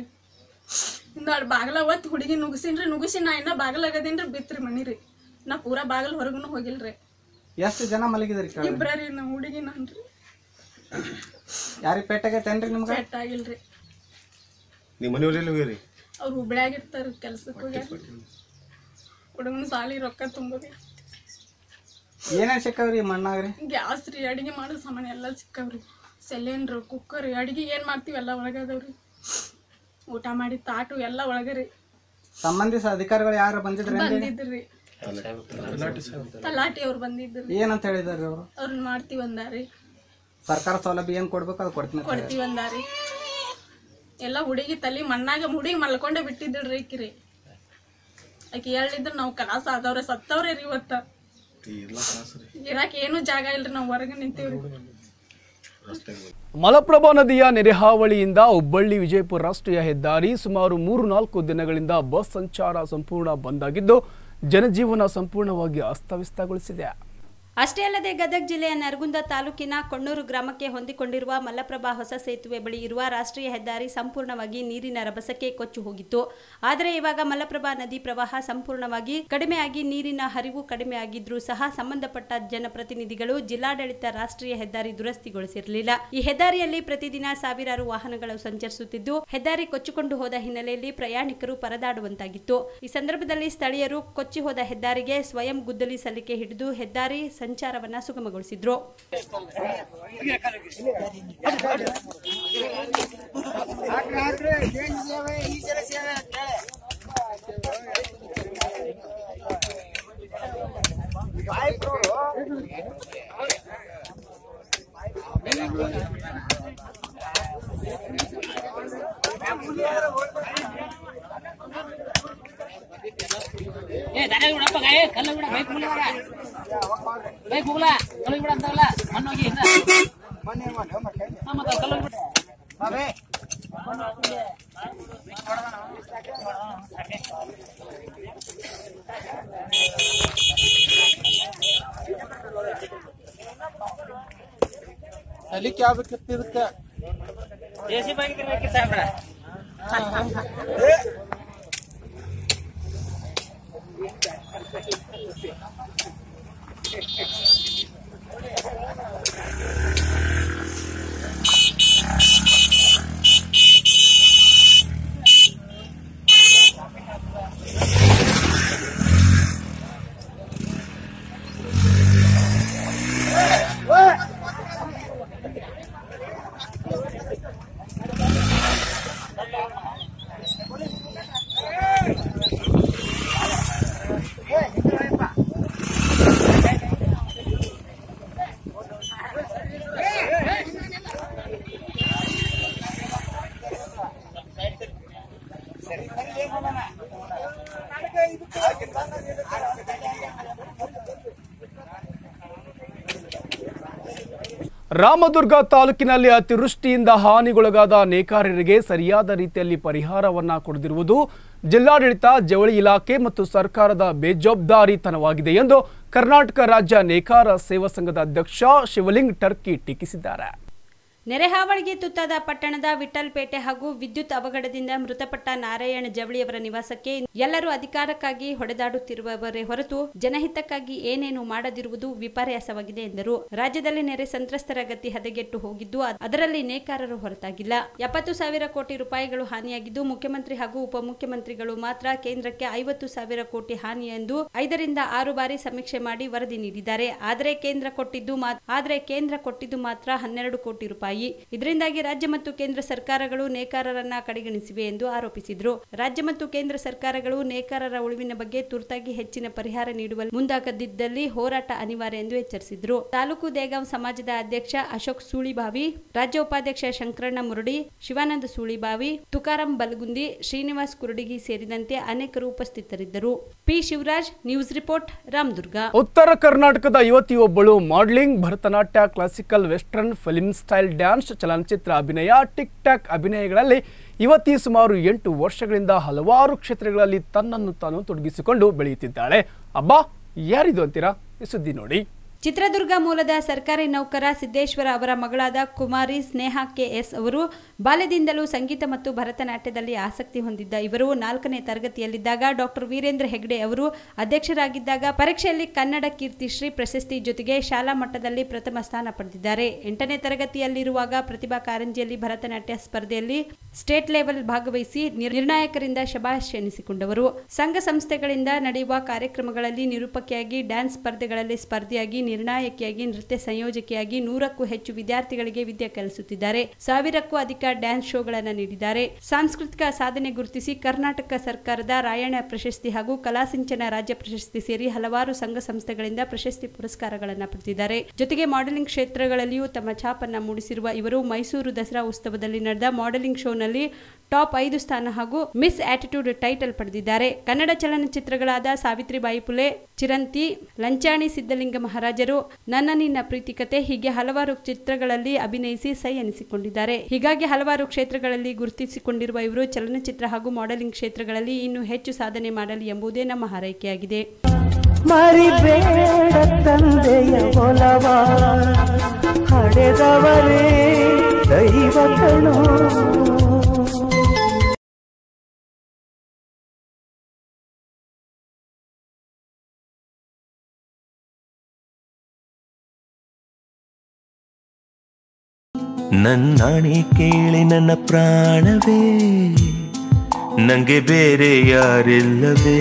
ಹಿಂದಾಡ್ ಬಾಗ್ಲ ಒತ್ತು ಹುಡುಗಿ ನುಗ್ಸಿನ್ರಿ ನುಗ್ಸಿ ನಾ ಇನ್ನ ಬಾಗ್ಲಾಗದೇನ್ರಿ ಬಿತ್ರಿ ಮನಿ ರೀ ನಾ ಪೂರಾ ಬಾಗಲ್ ಹೊರಗುನು ಹೋಗಿಲ್ರಿ ಎಷ್ಟು ಜನ ಮಲಗಿದ್ರಿ ಕೆಳಗೆ ಇಬ್ರ ರೀ ನಾ ಹುಡುಗಿ ನನ್ರಿ ಯಾರಿಗೆ ಪೆಟ್ಟಾಗೈತೇನ್ರಿ ನಿಮ್ಗೆ ಪೆಟ್ ಆಗಿಲ್ರಿ ನಿಮ್ಮ ಮನೆಯವರೆಲ್ಲ ಹೋಗಿರಿ ಅವ್ರು ಹುಬ್ಳ್ಯಾಗ ಇರ್ತಾರ ಕೆಲ್ಸಕ್ಕೆ ಹೋಗ್ಯಾರ ಹುಡುಗನ ಸಾಲಿ ರೊಕ್ಕ ತುಂಬೋರಿ ಏನೇನ್ ಸಿಕ್ಕವ್ರಿ ಮಣ್ಣಾಗ್ರಿ ಗ್ಯಾಸ್ ರೀ ಅಡಿಗೆ ಮಾಡೋ ಸಾಮಾನು ಎಲ್ಲ ಸಿಕ್ಕವ್ರಿ ಸಿಲಿಂಡ್ರು ಕುಕ್ಕರ್ ಅಡಿಗೆ ಏನು ಮಾಡ್ತೀವಿ ಎಲ್ಲ ಒಳಗದವ್ರಿ ಊಟ ಮಾಡಿ ತಾಟು ಎಲ್ಲ ಒಳಗರಿ ಸಂಬಂಧಿಸ ಅಧಿಕಾರಿಗಳು ಯಾರು ಬಂದಿದ್ರಿ ಬಂದಿದ್ರಿ ತಲಾಟಿ ಅವ್ರು ಬಂದಿದ್ರಿ ಏನಂತ ಹೇಳಿದಾರಿ ಅವರು ಅವ್ರನ್ನ ಮಾಡ್ತೀವಿ ಅಂದಾರಿ ಸರ್ಕಾರ ಸೌಲಭ್ಯ ಏನ್ ಕೊಡ್ಬೇಕು ಅದು ಕೊಡ್ತೀನಿ ಅಂತ ಹೇಳಿ. ಕೊಡ್ತೀವಿ ಅಂದಾರಿ ಎಲ್ಲ ಹುಡುಗಿ ತಲೆ ಮಣ್ಣಾಗ ಹುಡುಗಿ ಮಲ್ಕೊಂಡೇ ಬಿಟ್ಟಿದ್ರಿ ಈಕಿರಿ ಆಕಿ ಹೇಳಿದ್ರ ನಾವು ಕಲಾಸ ಆದವ್ರೆ ಸತ್ತವ್ರೆ ರೀ ಇವತ್ತ ಇರಾಕ ಏನು ಜಾಗ ಇಲ್ರಿ ನಾವು ಹೊರಗೆ ನಿಂತೀವ್ರಿ ಮಲಪ್ರಭಾ ನದಿಯ ನೆರೆಹಾವಳಿಯಿಂದ ಹುಬ್ಬಳ್ಳಿ ವಿಜಯಪುರ ರಾಷ್ಟ್ರೀಯ ಹೆದ್ದಾರಿ ಸುಮಾರು ಮೂರು ನಾಲ್ಕು ದಿನಗಳಿಂದ ಬಸ್ ಸಂಚಾರ ಸಂಪೂರ್ಣ ಬಂದ್ ಆಗಿದ್ದು ಜನಜೀವನ ಸಂಪೂರ್ಣವಾಗಿ ಅಸ್ತವ್ಯಸ್ತಗೊಳಿಸಿದೆ ಅಷ್ಟೇ ಅಲ್ಲದೆ ಗದಗ ಜಿಲ್ಲೆಯ ನರಗುಂದ ತಾಲೂಕಿನ ಕೊಣ್ಣೂರು ಗ್ರಾಮಕ್ಕೆ ಹೊಂದಿಕೊಂಡಿರುವ ಮಲ್ಲಪ್ರಭಾ ಹೊಸ ಸೇತುವೆ ಬಳಿ ಇರುವ ರಾಷ್ಟ್ರೀಯ ಹೆದ್ದಾರಿ ಸಂಪೂರ್ಣವಾಗಿ ನೀರಿನ ರಭಸಕ್ಕೆ ಕೊಚ್ಚು ಹೋಗಿತ್ತು ಆದರೆ ಇವಾಗ ಮಲ್ಲಪ್ರಭಾ ನದಿ ಪ್ರವಾಹ ಸಂಪೂರ್ಣವಾಗಿ ಕಡಿಮೆಯಾಗಿ ನೀರಿನ ಹರಿವು ಕಡಿಮೆಯಾಗಿದ್ರೂ ಸಹ ಸಂಬಂಧಪಟ್ಟ ಜನಪ್ರತಿನಿಧಿಗಳು ಜಿಲ್ಲಾಡಳಿತ ರಾಷ್ಟ್ರೀಯ ಹೆದ್ದಾರಿ ದುರಸ್ತಿಗೊಳಿಸಿರಲಿಲ್ಲ ಈ ಹೆದ್ದಾರಿಯಲ್ಲಿ ಪ್ರತಿದಿನ ಸಾವಿರಾರು ವಾಹನಗಳು ಸಂಚರಿಸುತ್ತಿದ್ದು ಹೆದ್ದಾರಿ ಕೊಚ್ಚಿಕೊಂಡು ಹೋದ ಹಿನ್ನೆಲೆಯಲ್ಲಿ ಪ್ರಯಾಣಿಕರು ಪರದಾಡುವಂತಾಗಿತ್ತು ಈ ಸಂದರ್ಭದಲ್ಲಿ ಸ್ಥಳೀಯರು ಕೊಚ್ಚಿ ಹೋದ ಹೆದ್ದಾರಿಗೆ ಸ್ವಯಂ ಗುದ್ದಲಿ ಸಲ್ಲಿಕೆ ಹಿಡಿದು ಹೆದ್ದಾರಿ ಸಂಚಾರವನ್ನ ಸುಗಮಗೊಳಿಸಿದ್ರು ಏ ದಾರಿ ಬಿಡಪ್ಪ ಗಾಯ ಕಲ್ಲು ಬಿಡ ಬೈಕ್ ಮುಲ್ಲ ಬೈಕ್ ಹೋಗ್ಲ ಕಲ್ಲು ಬಿಡ ಅಂತಾರಲ್ಲ ಮಣ್ಣು ಹೋಗಿ ಹಿಂದ ಹಾ, ಮತ್ತೆ ಕಲ್ಲು ಬಿಡ ಎ ಸಿ ಬಾಗಿರ್ಬೇಕು ಸಾಹೇಬ್ರ ರಾಮದುರ್ಗ ತಾಲೂಕಿನಲ್ಲಿ ಅತಿವೃಷ್ಟಿಯಿಂದ ಹಾನಿಗೊಳಗಾದ ನೇಕಾರರಿಗೆ ಸರಿಯಾದ ರೀತಿಯಲ್ಲಿ ಪರಿಹಾರವನ್ನ ಕೊಡದಿರುವುದು ಜಿಲ್ಲಾಡಳಿತ ಜವಳಿ ಇಲಾಖೆ ಮತ್ತು ಸರ್ಕಾರದ ಬೇಜವಾಬ್ದಾರಿತನವಾಗಿದೆ ಎಂದು ಕರ್ನಾಟಕ ರಾಜ್ಯ ನೇಕಾರ ಸೇವಾ ಸಂಘದ ಅಧ್ಯಕ್ಷ ಶಿವಲಿಂಗ್ ಟರ್ಕಿ ಟೀಕಿಸಿದ್ದಾರೆ ನೆರೆ ಹಾವಳಿಗೆ ತುತ್ತಾದ ಪಟ್ಟಣದ ವಿಠಲ್ಪೇಟೆ ಹಾಗೂ ವಿದ್ಯುತ್ ಅವಘಡದಿಂದ ಮೃತಪಟ್ಟ ನಾರಾಯಣ ಜವಳಿಯವರ ನಿವಾಸಕ್ಕೆ ಎಲ್ಲರೂ ಅಧಿಕಾರಕ್ಕಾಗಿ ಹೊಡೆದಾಡುತ್ತಿರುವವರೇ ಹೊರತು ಜನಹಿತಕ್ಕಾಗಿ ಏನೇನು ಮಾಡದಿರುವುದು ವಿಪರ್ಯಾಸವಾಗಿದೆ ಎಂದರು ರಾಜ್ಯದಲ್ಲಿ ನೆರೆ ಸಂತ್ರಸ್ತರ ಗತಿ ಹದಗೆಟ್ಟು ಹೋಗಿದ್ದು ಅದ್- ಅದರಲ್ಲಿ ನೇಕಾರರು ಹೊರತಾಗಿಲ್ಲ ಎಪ್ಪತ್ತು ಸಾವಿರ ಕೋಟಿ ರೂಪಾಯಿಗಳು ಹಾನಿಯಾಗಿದ್ದು ಮುಖ್ಯಮಂತ್ರಿ ಹಾಗೂ ಉಪಮುಖ್ಯಮಂತ್ರಿಗಳು ಮಾತ್ರ ಕೇಂದ್ರಕ್ಕೆ ಐವತ್ತು ಸಾವಿರ ಕೋಟಿ ಹಾನಿ ಎಂದು ಐದರಿಂದ ಆರು ಬಾರಿ ಸಮೀಕ್ಷೆ ಮಾಡಿ ವರದಿ ನೀಡಿದ್ದಾರೆ ಆದರೆ ಕೇಂದ್ರ ಕೊಟ್ಟಿದ್ದು ಮಾತ್- ಆದರೆ ಕೇಂದ್ರ ಕೊಟ್ಟಿದ್ದು ಮಾತ್ರ ಹನ್ನೆರಡು ಕೋಟಿ ರೂಪಾಯಿ ಇದರಿಂದಾಗಿ ರಾಜ್ಯ ಮತ್ತು ಕೇಂದ್ರ ಸರ್ಕಾರಗಳು ನೇಕಾರರನ್ನ ಕಡೆಗಣಿಸಿವೆ ಎಂದು ಆರೋಪಿಸಿದರು ರಾಜ್ಯ ಮತ್ತು ಕೇಂದ್ರ ಸರ್ಕಾರಗಳು ನೇಕಾರರ ಉಳಿವಿನ ಬಗ್ಗೆ ತುರ್ತಾಗಿ ಹೆಚ್ಚಿನ ಪರಿಹಾರ ನೀಡುವ ಮುಂದಾಗದಿದ್ದಲ್ಲಿ ಹೋರಾಟ ಅನಿವಾರ್ಯ ಎಂದು ಎಚ್ಚರಿಸಿದರು ತಾಲೂಕು ದೇಗಾಂವ್ ಸಮಾಜದ ಅಧ್ಯಕ್ಷ ಅಶೋಕ್ ಸೂಳಿಬಾವಿ ರಾಜ್ಯ ಉಪಾಧ್ಯಕ್ಷ ಶಂಕರಣ್ಣ ಮುರಡಿ ಶಿವಾನಂದ ಸೂಳಿಬಾವಿ ತುಕಾರಾಂ ಬಲಗುಂದಿ ಶ್ರೀನಿವಾಸ್ ಕುರುಡಿಗಿ ಸೇರಿದಂತೆ ಅನೇಕರು ಉಪಸ್ಥಿತರಿದ್ದರು P Shivaraj news report Ramdurg ಉತ್ತರ ಕರ್ನಾಟಕದ ಯುವತಿಯೊಬ್ಬಳು modelling Bharatanatyam classical western film style dance ಚಲನಚಿತ್ರ ಅಭಿನಯ ಟಿಕ್ ಟಾಕ್ ಅಭಿನಯಗಳಲ್ಲಿ ಯುವತಿ ಸುಮಾರು ಎಂಟು ವರ್ಷಗಳಿಂದ ಹಲವಾರು ಕ್ಷೇತ್ರಗಳಲ್ಲಿ ತನ್ನನ್ನು ತಾನು ತೊಡಗಿಸಿಕೊಂಡು ಬೆಳೆಯುತ್ತಿದ್ದಾಳೆ ಅಬ್ಬಾ ಯಾರಿದು ಅಂತೀರಾ ಈ ಸುದ್ದಿ ನೋಡಿ ಚಿತ್ರದುರ್ಗ ಮೂಲದ ಸರ್ಕಾರಿ ನೌಕರ ಸಿದ್ದೇಶ್ವರ ಅವರ ಮಗಳಾದ ಕುಮಾರಿ ಸ್ನೇಹ ಕೆ ಎಸ್ ಅವರು ಬಾಲ್ಯದಿಂದಲೂ ಸಂಗೀತ ಮತ್ತು ಭರತನಾಟ್ಯದಲ್ಲಿ ಆಸಕ್ತಿ ಹೊಂದಿದ್ದ ಇವರು ನಾಲ್ಕನೇ ತರಗತಿಯಲ್ಲಿದ್ದಾಗ ಡಾಕ್ಟರ್ ವೀರೇಂದ್ರ ಹೆಗ್ಡೆ ಅವರು ಅಧ್ಯಕ್ಷರಾಗಿದ್ದಾಗ ಪರೀಕ್ಷೆಯಲ್ಲಿ ಕನ್ನಡ ಕೀರ್ತಿಶ್ರೀ ಪ್ರಶಸ್ತಿ ಜೊತೆಗೆ ಶಾಲಾ ಮಟ್ಟದಲ್ಲಿ ಪ್ರಥಮ ಸ್ಥಾನ ಪಡೆದಿದ್ದಾರೆ ಎಂಟನೇ ತರಗತಿಯಲ್ಲಿರುವಾಗ ಪ್ರತಿಭಾ ಕಾರಂಜಿಯಲ್ಲಿ ಭರತನಾಟ್ಯ ಸ್ಪರ್ಧೆಯಲ್ಲಿ ಸ್ಟೇಟ್ ಲೆವೆಲ್ ಭಾಗವಹಿಸಿ ನಿರ್- ನಿರ್ಣಾಯಕರಿಂದ ಶಬಾಷ್ ಎನಿಸಿಕೊಂಡವರು ಸಂಘ ಸಂಸ್ಥೆಗಳಿಂದ ನಡೆಯುವ ಕಾರ್ಯಕ್ರಮಗಳಲ್ಲಿ ನಿರೂಪಕಿಯಾಗಿ ಡ್ಯಾನ್ಸ್ ಸ್ಪರ್ಧೆಗಳಲ್ಲಿ ಸ್ಪರ್ಧೆಯಾಗಿ ನಿರ್ಣಾಯಕಿಯಾಗಿ ನೃತ್ಯ ಸಂಯೋಜಕಿಯಾಗಿ ನೂರಕ್ಕೂ ಹೆಚ್ಚು ವಿದ್ಯಾರ್ಥಿಗಳಿಗೆ ವಿದ್ಯೆ ಕಲಿಸುತ್ತಿದ್ದಾರೆ ಸಾವಿರಕ್ಕೂ ಅಧಿಕ ಡ್ಯಾನ್ಸ್ ಶೋಗಳನ್ನು ನೀಡಿದ್ದಾರೆ ಸಾಂಸ್ಕೃತಿಕ ಸಾಧನೆ ಗುರುತಿಸಿ ಕರ್ನಾಟಕ ಸರ್ಕಾರದ ರಾಯಣ್ಣ ಪ್ರಶಸ್ತಿ ಹಾಗೂ ಕಲಾಸಿಂಚನ ರಾಜ್ಯ ಪ್ರಶಸ್ತಿ ಸೇರಿ ಹಲವಾರು ಸಂಘ ಸಂಸ್ಥೆಗಳಿಂದ ಪ್ರಶಸ್ತಿ ಪುರಸ್ಕಾರಗಳನ್ನು ಪಡೆದಿದ್ದಾರೆ ಜೊತೆಗೆ ಮಾಡೆಲಿಂಗ್ ಕ್ಷೇತ್ರಗಳಲ್ಲಿಯೂ ತಮ್ಮ ಛಾಪನ್ನ ಮೂಡಿಸಿರುವ ಇವರು ಮೈಸೂರು ದಸರಾ ಉತ್ಸವದಲ್ಲಿ ನಡೆದ ಮಾಡೆಲಿಂಗ್ ಶೋನಲ್ಲಿ ಟಾಪ್ ಐದು ಸ್ಥಾನ ಹಾಗೂ ಮಿಸ್ ಆಟಿಟ್ಯೂಡ್ ಟೈಟಲ್ ಪಡೆದಿದ್ದಾರೆ ಕನ್ನಡ ಚಲನಚಿತ್ರಗಳಾದ ಸಾವಿತ್ರಿಬಾಯಿ ಪುಲೆ ಚಿರಂತಿ ಲಂಚಾಣಿ ಸಿದ್ದಲಿಂಗ ಮಹಾರಾಜರು ನನ್ನ ನಿನ್ನ ಪ್ರೀತಿಕತೆ ಹೀಗೆ ಹಲವಾರು ಚಿತ್ರಗಳಲ್ಲಿ ಅಭಿನಯಿಸಿ ಸೈ ಎನಿಸಿಕೊಂಡಿದ್ದಾರೆ ಹೀಗಾಗಿ ಹಲವಾರು ಕ್ಷೇತ್ರಗಳಲ್ಲಿ ಗುರುತಿಸಿಕೊಂಡಿರುವ ಇವರು ಚಲನಚಿತ್ರ ಹಾಗೂ ಮಾಡೆಲಿಂಗ್ ಕ್ಷೇತ್ರಗಳಲ್ಲಿ ಇನ್ನೂ ಹೆಚ್ಚು ಸಾಧನೆ ಮಾಡಲಿ ಎಂಬುದೇ ನಮ್ಮ ಹಾರೈಕೆಯಾಗಿದೆ ಮರಿಬೇಡ ತಂದೆಯ ಒಲವ ಹಡೆದವರೇ ದೈವ ಕಣೋ ನನ್ನಾಣೆ ಕೇಳಿ ನನ್ನ ಪ್ರಾಣವೇ ನಂಗೆ ಬೇರೆ ಯಾರಿಲ್ಲವೇ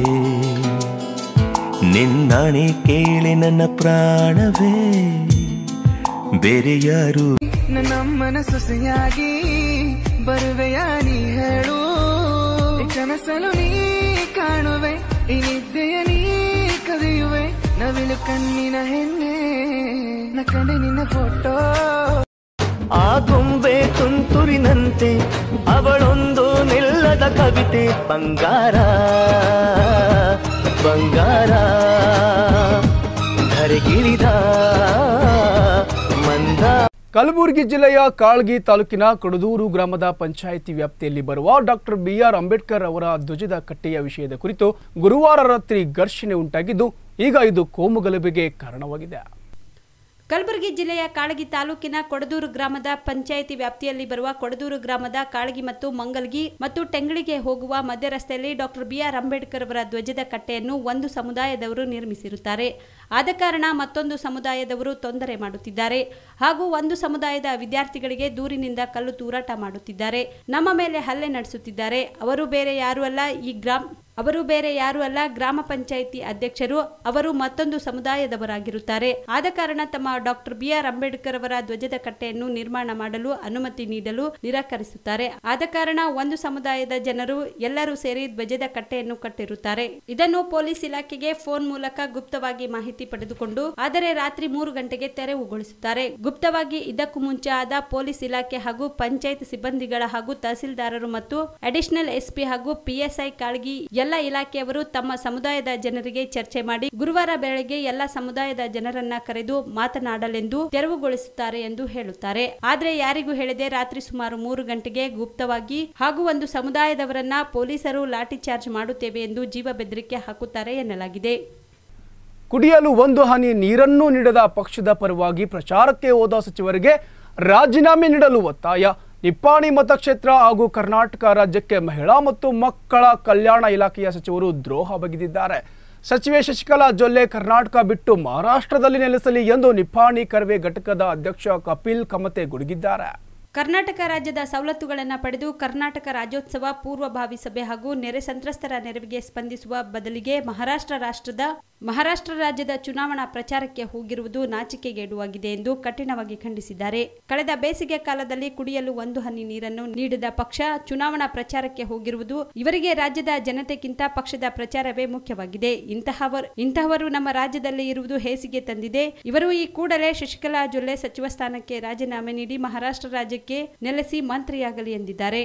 ನಿನ್ನಾಣೆ ಕೇಳಿ ನನ್ನ ಪ್ರಾಣವೇ ಬೇರೆ ಯಾರು ನನ್ನಮ್ಮನ ಸೊಸೆಯಾಗಿ ಬರುವೆಯ ನೀ ಹೇಳು ಈ ಕನಸಲು ನೀ ಕಾಣುವೆ ಈ ನಿದ್ದೆಯ ನೀ ಕದಿಯುವೆ ನವಿಲು ಕಣ್ಣಿನ ಹೆಣ್ಣೆ ನ ಕಂಡೆ ನಿನ್ನ ಫೋಟೋ ಆ ಗೊಂಬೆ ತುಂತುರಿನಂತೆ ಅವಳೊಂದು ನಿಲ್ಲದ ಕವಿತೆ ಬಂಗಾರ ಬಂಗಾರ ಧರೆಗಿಳಿದ ಮಂದ ಕಲಬುರಗಿ ಜಿಲ್ಲೆಯ ಕಾಳ್ಗಿ ತಾಲೂಕಿನ ಕಡದೂರು ಗ್ರಾಮದ ಪಂಚಾಯಿತಿ ವ್ಯಾಪ್ತಿಯಲ್ಲಿ ಬರುವ ಡಾಕ್ಟರ್ ಬಿಆರ್ ಅಂಬೇಡ್ಕರ್ ಅವರ ಧ್ವಜದ ಕಟ್ಟೆಯ ವಿಷಯದ ಕುರಿತು ಗುರುವಾರ ರಾತ್ರಿ ಘರ್ಷಣೆ ಉಂಟಾಗಿದ್ದು ಈಗ ಇದು ಕೋಮುಗಲಭೆಗೆ ಕಾರಣವಾಗಿದೆ ಕಲಬುರಗಿ ಜಿಲ್ಲೆಯ ಕಾಳಗಿ ತಾಲೂಕಿನ ಕೊಡದೂರು ಗ್ರಾಮದ ಪಂಚಾಯಿತಿ ವ್ಯಾಪ್ತಿಯಲ್ಲಿ ಬರುವ ಕೊಡದೂರು ಗ್ರಾಮದ ಕಾಳಗಿ ಮತ್ತು ಮಂಗಲ್ಗಿ ಮತ್ತು ಟೆಂಗಳಿಗೆ ಹೋಗುವ ಮಧ್ಯ ರಸ್ತೆಯಲ್ಲಿ ಡಾಕ್ಟರ್ ಬಿಆರ್ ಅಂಬೇಡ್ಕರ್ ಅವರ ಧ್ವಜದ ಕಟ್ಟೆಯನ್ನು ಒಂದು ಸಮುದಾಯದವರು ನಿರ್ಮಿಸಿರುತ್ತಾರೆ ಆದ ಕಾರಣ ಮತ್ತೊಂದು ಸಮುದಾಯದವರು ತೊಂದರೆ ಮಾಡುತ್ತಿದ್ದಾರೆ ಹಾಗೂ ಒಂದು ಸಮುದಾಯದ ವಿದ್ಯಾರ್ಥಿಗಳಿಗೆ ದೂರಿನಿಂದ ಕಲ್ಲು ತೂರಾಟ ಮಾಡುತ್ತಿದ್ದಾರೆ ನಮ್ಮ ಮೇಲೆ ಹಲ್ಲೆ ನಡೆಸುತ್ತಿದ್ದಾರೆ ಅವರು ಬೇರೆ ಯಾರೂ ಅಲ್ಲ ಈ ಗ್ರಾಮ ಅವರು ಬೇರೆ ಯಾರೂ ಅಲ್ಲ ಗ್ರಾಮ ಪಂಚಾಯಿತಿ ಅಧ್ಯಕ್ಷರು ಅವರು ಮತ್ತೊಂದು ಸಮುದಾಯದವರಾಗಿರುತ್ತಾರೆ ಆದ ಕಾರಣ ತಮ್ಮ ಡಾಕ್ಟರ್ ಬಿಆರ್ ಅಂಬೇಡ್ಕರ್ ಅವರ ಧ್ವಜದ ಕಟ್ಟೆಯನ್ನು ನಿರ್ಮಾಣ ಮಾಡಲು ಅನುಮತಿ ನೀಡಲು ನಿರಾಕರಿಸುತ್ತಾರೆ ಆದ ಕಾರಣ ಒಂದು ಸಮುದಾಯದ ಜನರು ಎಲ್ಲರೂ ಸೇರಿ ಧ್ವಜದ ಕಟ್ಟೆಯನ್ನು ಕಟ್ಟಿರುತ್ತಾರೆ ಇದನ್ನು ಪೊಲೀಸ್ ಇಲಾಖೆಗೆ ಫೋನ್ ಮೂಲಕ ಗುಪ್ತವಾಗಿ ಮಾಹಿತಿ ಪಡೆದುಕೊಂಡು ಆದರೆ ರಾತ್ರಿ ಮೂರು ಗಂಟೆಗೆ ತೆರವುಗೊಳಿಸುತ್ತಾರೆ ಗುಪ್ತವಾಗಿ ಇದಕ್ಕೂ ಮುಂಚೆ ಆದ ಪೊಲೀಸ್ ಇಲಾಖೆ ಹಾಗೂ ಪಂಚಾಯತ್ ಸಿಬ್ಬಂದಿಗಳ ಹಾಗೂ ತಹಸೀಲ್ದಾರರು ಮತ್ತು ಅಡಿಷನಲ್ ಎಸ್ಪಿ ಹಾಗೂ ಪಿಎಸ್ಐ ಕಾಳಗಿ ಎಲ್ಲ ಇಲಾಖೆಯವರು ತಮ್ಮ ಸಮುದಾಯದ ಜನರಿಗೆ ಚರ್ಚೆ ಮಾಡಿ ಗುರುವಾರ ಬೆಳಗ್ಗೆ ಎಲ್ಲ ಸಮುದಾಯದ ಜನರನ್ನ ಕರೆದು ಮಾತನಾಡಲೆಂದು ತೆರವುಗೊಳಿಸುತ್ತಾರೆ ಎಂದು ಹೇಳುತ್ತಾರೆ ಆದ್ರೆ ಯಾರಿಗೂ ಹೇಳದೆ ರಾತ್ರಿ ಸುಮಾರು ಮೂರು ಗಂಟೆಗೆ ಗುಪ್ತವಾಗಿ ಹಾಗೂ ಒಂದು ಸಮುದಾಯದವರನ್ನ ಪೊಲೀಸರು ಲಾಠಿ ಚಾರ್ಜ್ ಮಾಡುತ್ತೇವೆ ಎಂದು ಜೀವ ಬೆದರಿಕೆ ಹಾಕುತ್ತಾರೆ ಎನ್ನಲಾಗಿದೆ ಕುಡಿಯಲು ಒಂದು ಹನಿ ನೀರನ್ನೂ ನೀಡದ ಪಕ್ಷದ ಪರವಾಗಿ ಪ್ರಚಾರಕ್ಕೆ ಹೋದ ಸಚಿವರಿಗೆ ರಾಜೀನಾಮೆ ನೀಡಲು ಒತ್ತಾಯ ನಿಪ್ಪಾಣಿ ಮತಕ್ಷೇತ್ರ ಹಾಗೂ ಕರ್ನಾಟಕ ರಾಜ್ಯಕ್ಕೆ ಮಹಿಳಾ ಮತ್ತು ಮಕ್ಕಳ ಕಲ್ಯಾಣ ಇಲಾಖೆಯ ಸಚಿವರು ದ್ರೋಹ ಬಗೆದಿದ್ದಾರೆ ಸಚಿವೆ ಶಶಿಕಲಾ ಜೊಲ್ಲೆ ಕರ್ನಾಟಕ ಬಿಟ್ಟು ಮಹಾರಾಷ್ಟ್ರದಲ್ಲಿ ನೆಲೆಸಲಿ ಎಂದು ನಿಪ್ಪಾಣಿ ಕರ್ವೆ ಘಟಕದ ಅಧ್ಯಕ್ಷ ಕಪಿಲ್ ಕಮತೆ ಗುಡುಗಿದ್ದಾರೆ ಕರ್ನಾಟಕ ರಾಜ್ಯದ ಸವಲತ್ತುಗಳನ್ನು ಪಡೆದು ಕರ್ನಾಟಕ ರಾಜ್ಯೋತ್ಸವ ಪೂರ್ವಭಾವಿ ಸಭೆ ಹಾಗೂ ನೆರೆ ಸಂತ್ರಸ್ತರ ನೆರವಿಗೆ ಸ್ಪಂದಿಸುವ ಬದಲಿಗೆ ಮಹಾರಾಷ್ಟ್ರ ರಾಷ್ಟ್ರದ ಮಹಾರಾಷ್ಟ್ರ ರಾಜ್ಯದ ಚುನಾವಣಾ ಪ್ರಚಾರಕ್ಕೆ ಹೋಗಿರುವುದು ನಾಚಿಕೆಗೇಡುವಾಗಿದೆ ಎಂದು ಕಠಿಣವಾಗಿ ಖಂಡಿಸಿದ್ದಾರೆ ಕಳೆದ ಬೇಸಿಗೆ ಕಾಲದಲ್ಲಿ ಕುಡಿಯಲು ಒಂದು ಹನಿ ನೀರನ್ನು ನೀಡಿದ ಪಕ್ಷ ಚುನಾವಣಾ ಪ್ರಚಾರಕ್ಕೆ ಹೋಗಿರುವುದು ಇವರಿಗೆ ರಾಜ್ಯದ ಜನತೆಗಿಂತ ಪಕ್ಷದ ಪ್ರಚಾರವೇ ಮುಖ್ಯವಾಗಿದೆ ಇಂತಹವರು ಇಂತಹವರು ನಮ್ಮ ರಾಜ್ಯದಲ್ಲಿ ಇರುವುದು ಹೇಸಿಗೆ ತಂದಿದೆ ಇವರು ಈ ಕೂಡಲೇ ಶಶಿಕಲಾ ಜೊಲ್ಲೆ ಸಚಿವ ಸ್ಥಾನಕ್ಕೆ ರಾಜೀನಾಮೆ ನೀಡಿ ಮಹಾರಾಷ್ಟ್ರ ರಾಜ್ಯಕ್ಕೆ ನೆಲೆಸಿ ಮಂತ್ರಿಯಾಗಲಿ ಎಂದಿದ್ದಾರೆ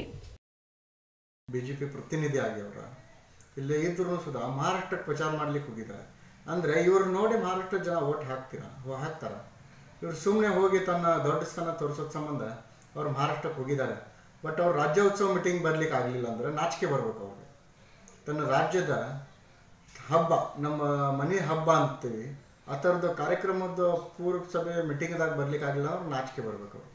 ಬಿಜೆಪಿ ಪ್ರತಿನಿಧಿ ಆಗ್ಯವ್ರ ಇಲ್ಲಿ ಇದ್ರು ಸುಧಾ ಮಹಾರಾಷ್ಟ್ರಕ್ಕೆ ಪ್ರಚಾರ ಮಾಡ್ಲಿಕ್ಕೆ ಹೋಗಿದ್ದಾರೆ ಅಂದ್ರೆ ಇವ್ರು ನೋಡಿ ಮಹಾರಾಷ್ಟ್ರ ಜನ ಓಟ್ ಹಾಕ್ತೀರ ಹೋ- ಹಾಕ್ತಾರ ಇವ್ರು ಸುಮ್ಮನೆ ಹೋಗಿ ತನ್ನ ದೊಡ್ಡ ಸ್ಥಾನ ತೋರಿಸೋದ್ ಸಂಬಂಧ ಅವ್ರು ಮಹಾರಾಷ್ಟ್ರಕ್ಕೆ ಹೋಗಿದ್ದಾರೆ ಬಟ್ ಅವ್ರು ರಾಜ್ಯೋತ್ಸವ ಮೀಟಿಂಗ್ ಬರ್ಲಿಕ್ಕೆ ಆಗಲಿಲ್ಲ ಅಂದ್ರೆ ನಾಚಿಕೆ ಬರ್ಬೇಕು ಅವ್ರಿಗೆ ತನ್ನ ರಾಜ್ಯದ ಹಬ್ಬ ನಮ್ಮ ಮನೆ ಹಬ್ಬ ಅಂತೀವಿ ಆ ಥರದ ಕಾರ್ಯಕ್ರಮದ ಪೂರ್ವ ಸಭೆ ಮೀಟಿಂಗ್ದಾಗ ಬರ್ಲಿಕ್ಕೆ ಆಗಿಲ್ಲ ಅವ್ರು ನಾಚಿಕೆ ಬರ್ಬೇಕು ಅವ್ರು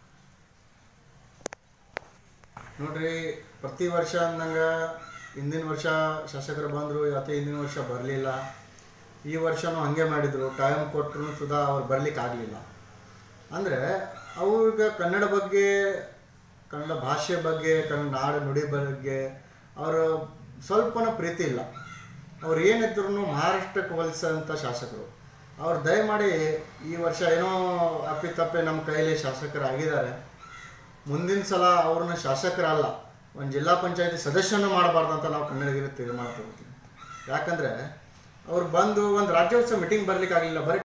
ನೋಡ್ರಿ ಪ್ರತಿ ವರ್ಷ ಅಂದಂಗೆ ಹಿಂದಿನ ವರ್ಷ ಶಾಸಕರು ಬಂದರು ಅಥವಾ ಹಿಂದಿನ ವರ್ಷ ಬರಲಿಲ್ಲ ಈ ವರ್ಷನೂ ಹಾಗೆ ಮಾಡಿದರು ಟೈಮ್ ಕೊಟ್ಟರು ಸುಧಾ ಅವ್ರು ಬರ್ಲಿಕ್ಕೆ ಆಗಲಿಲ್ಲ ಅಂದರೆ ಅವ್ರಿಗೆ ಕನ್ನಡ ಬಗ್ಗೆ ಕನ್ನಡ ಭಾಷೆ ಬಗ್ಗೆ ಕನ್ನಡ ನಾಡು ನುಡಿ ಬಗ್ಗೆ ಅವರು ಸ್ವಲ್ಪನೂ ಪ್ರೀತಿ ಇಲ್ಲ ಅವ್ರು ಏನಿದ್ರು ಮಹಾರಾಷ್ಟ್ರಕ್ಕೆ ಹೋಲಿಸೋಂಥ ಶಾಸಕರು ಅವ್ರು ದಯಮಾಡಿ ಈ ವರ್ಷ ಏನೋ ಅಪ್ಪಿತಪ್ಪೆ ನಮ್ಮ ಕೈಲಿ ಶಾಸಕರಾಗಿದ್ದಾರೆ ಮುಂದಿನ ಸಲ ಅವ್ರನ್ನ ಶಾಸಕರಲ್ಲ ಒಂದು ಜಿಲ್ಲಾ ಪಂಚಾಯತಿ ಸದಸ್ಯನೂ ಮಾಡಬಾರ್ದು ಅಂತ ನಾವು ಕನ್ನಡಿಗರಿಗೆ ತೀರ್ಮಾನ ತಗೋತೀವಿ ಯಾಕಂದರೆ ಅವ್ರು ಬಂದು ಒಂದು ರಾಜ್ಯೋತ್ಸವ ಮೀಟಿಂಗ್ ಬರ್ಲಿಕ್ಕೆ ಆಗಲಿಲ್ಲ ಬರೀ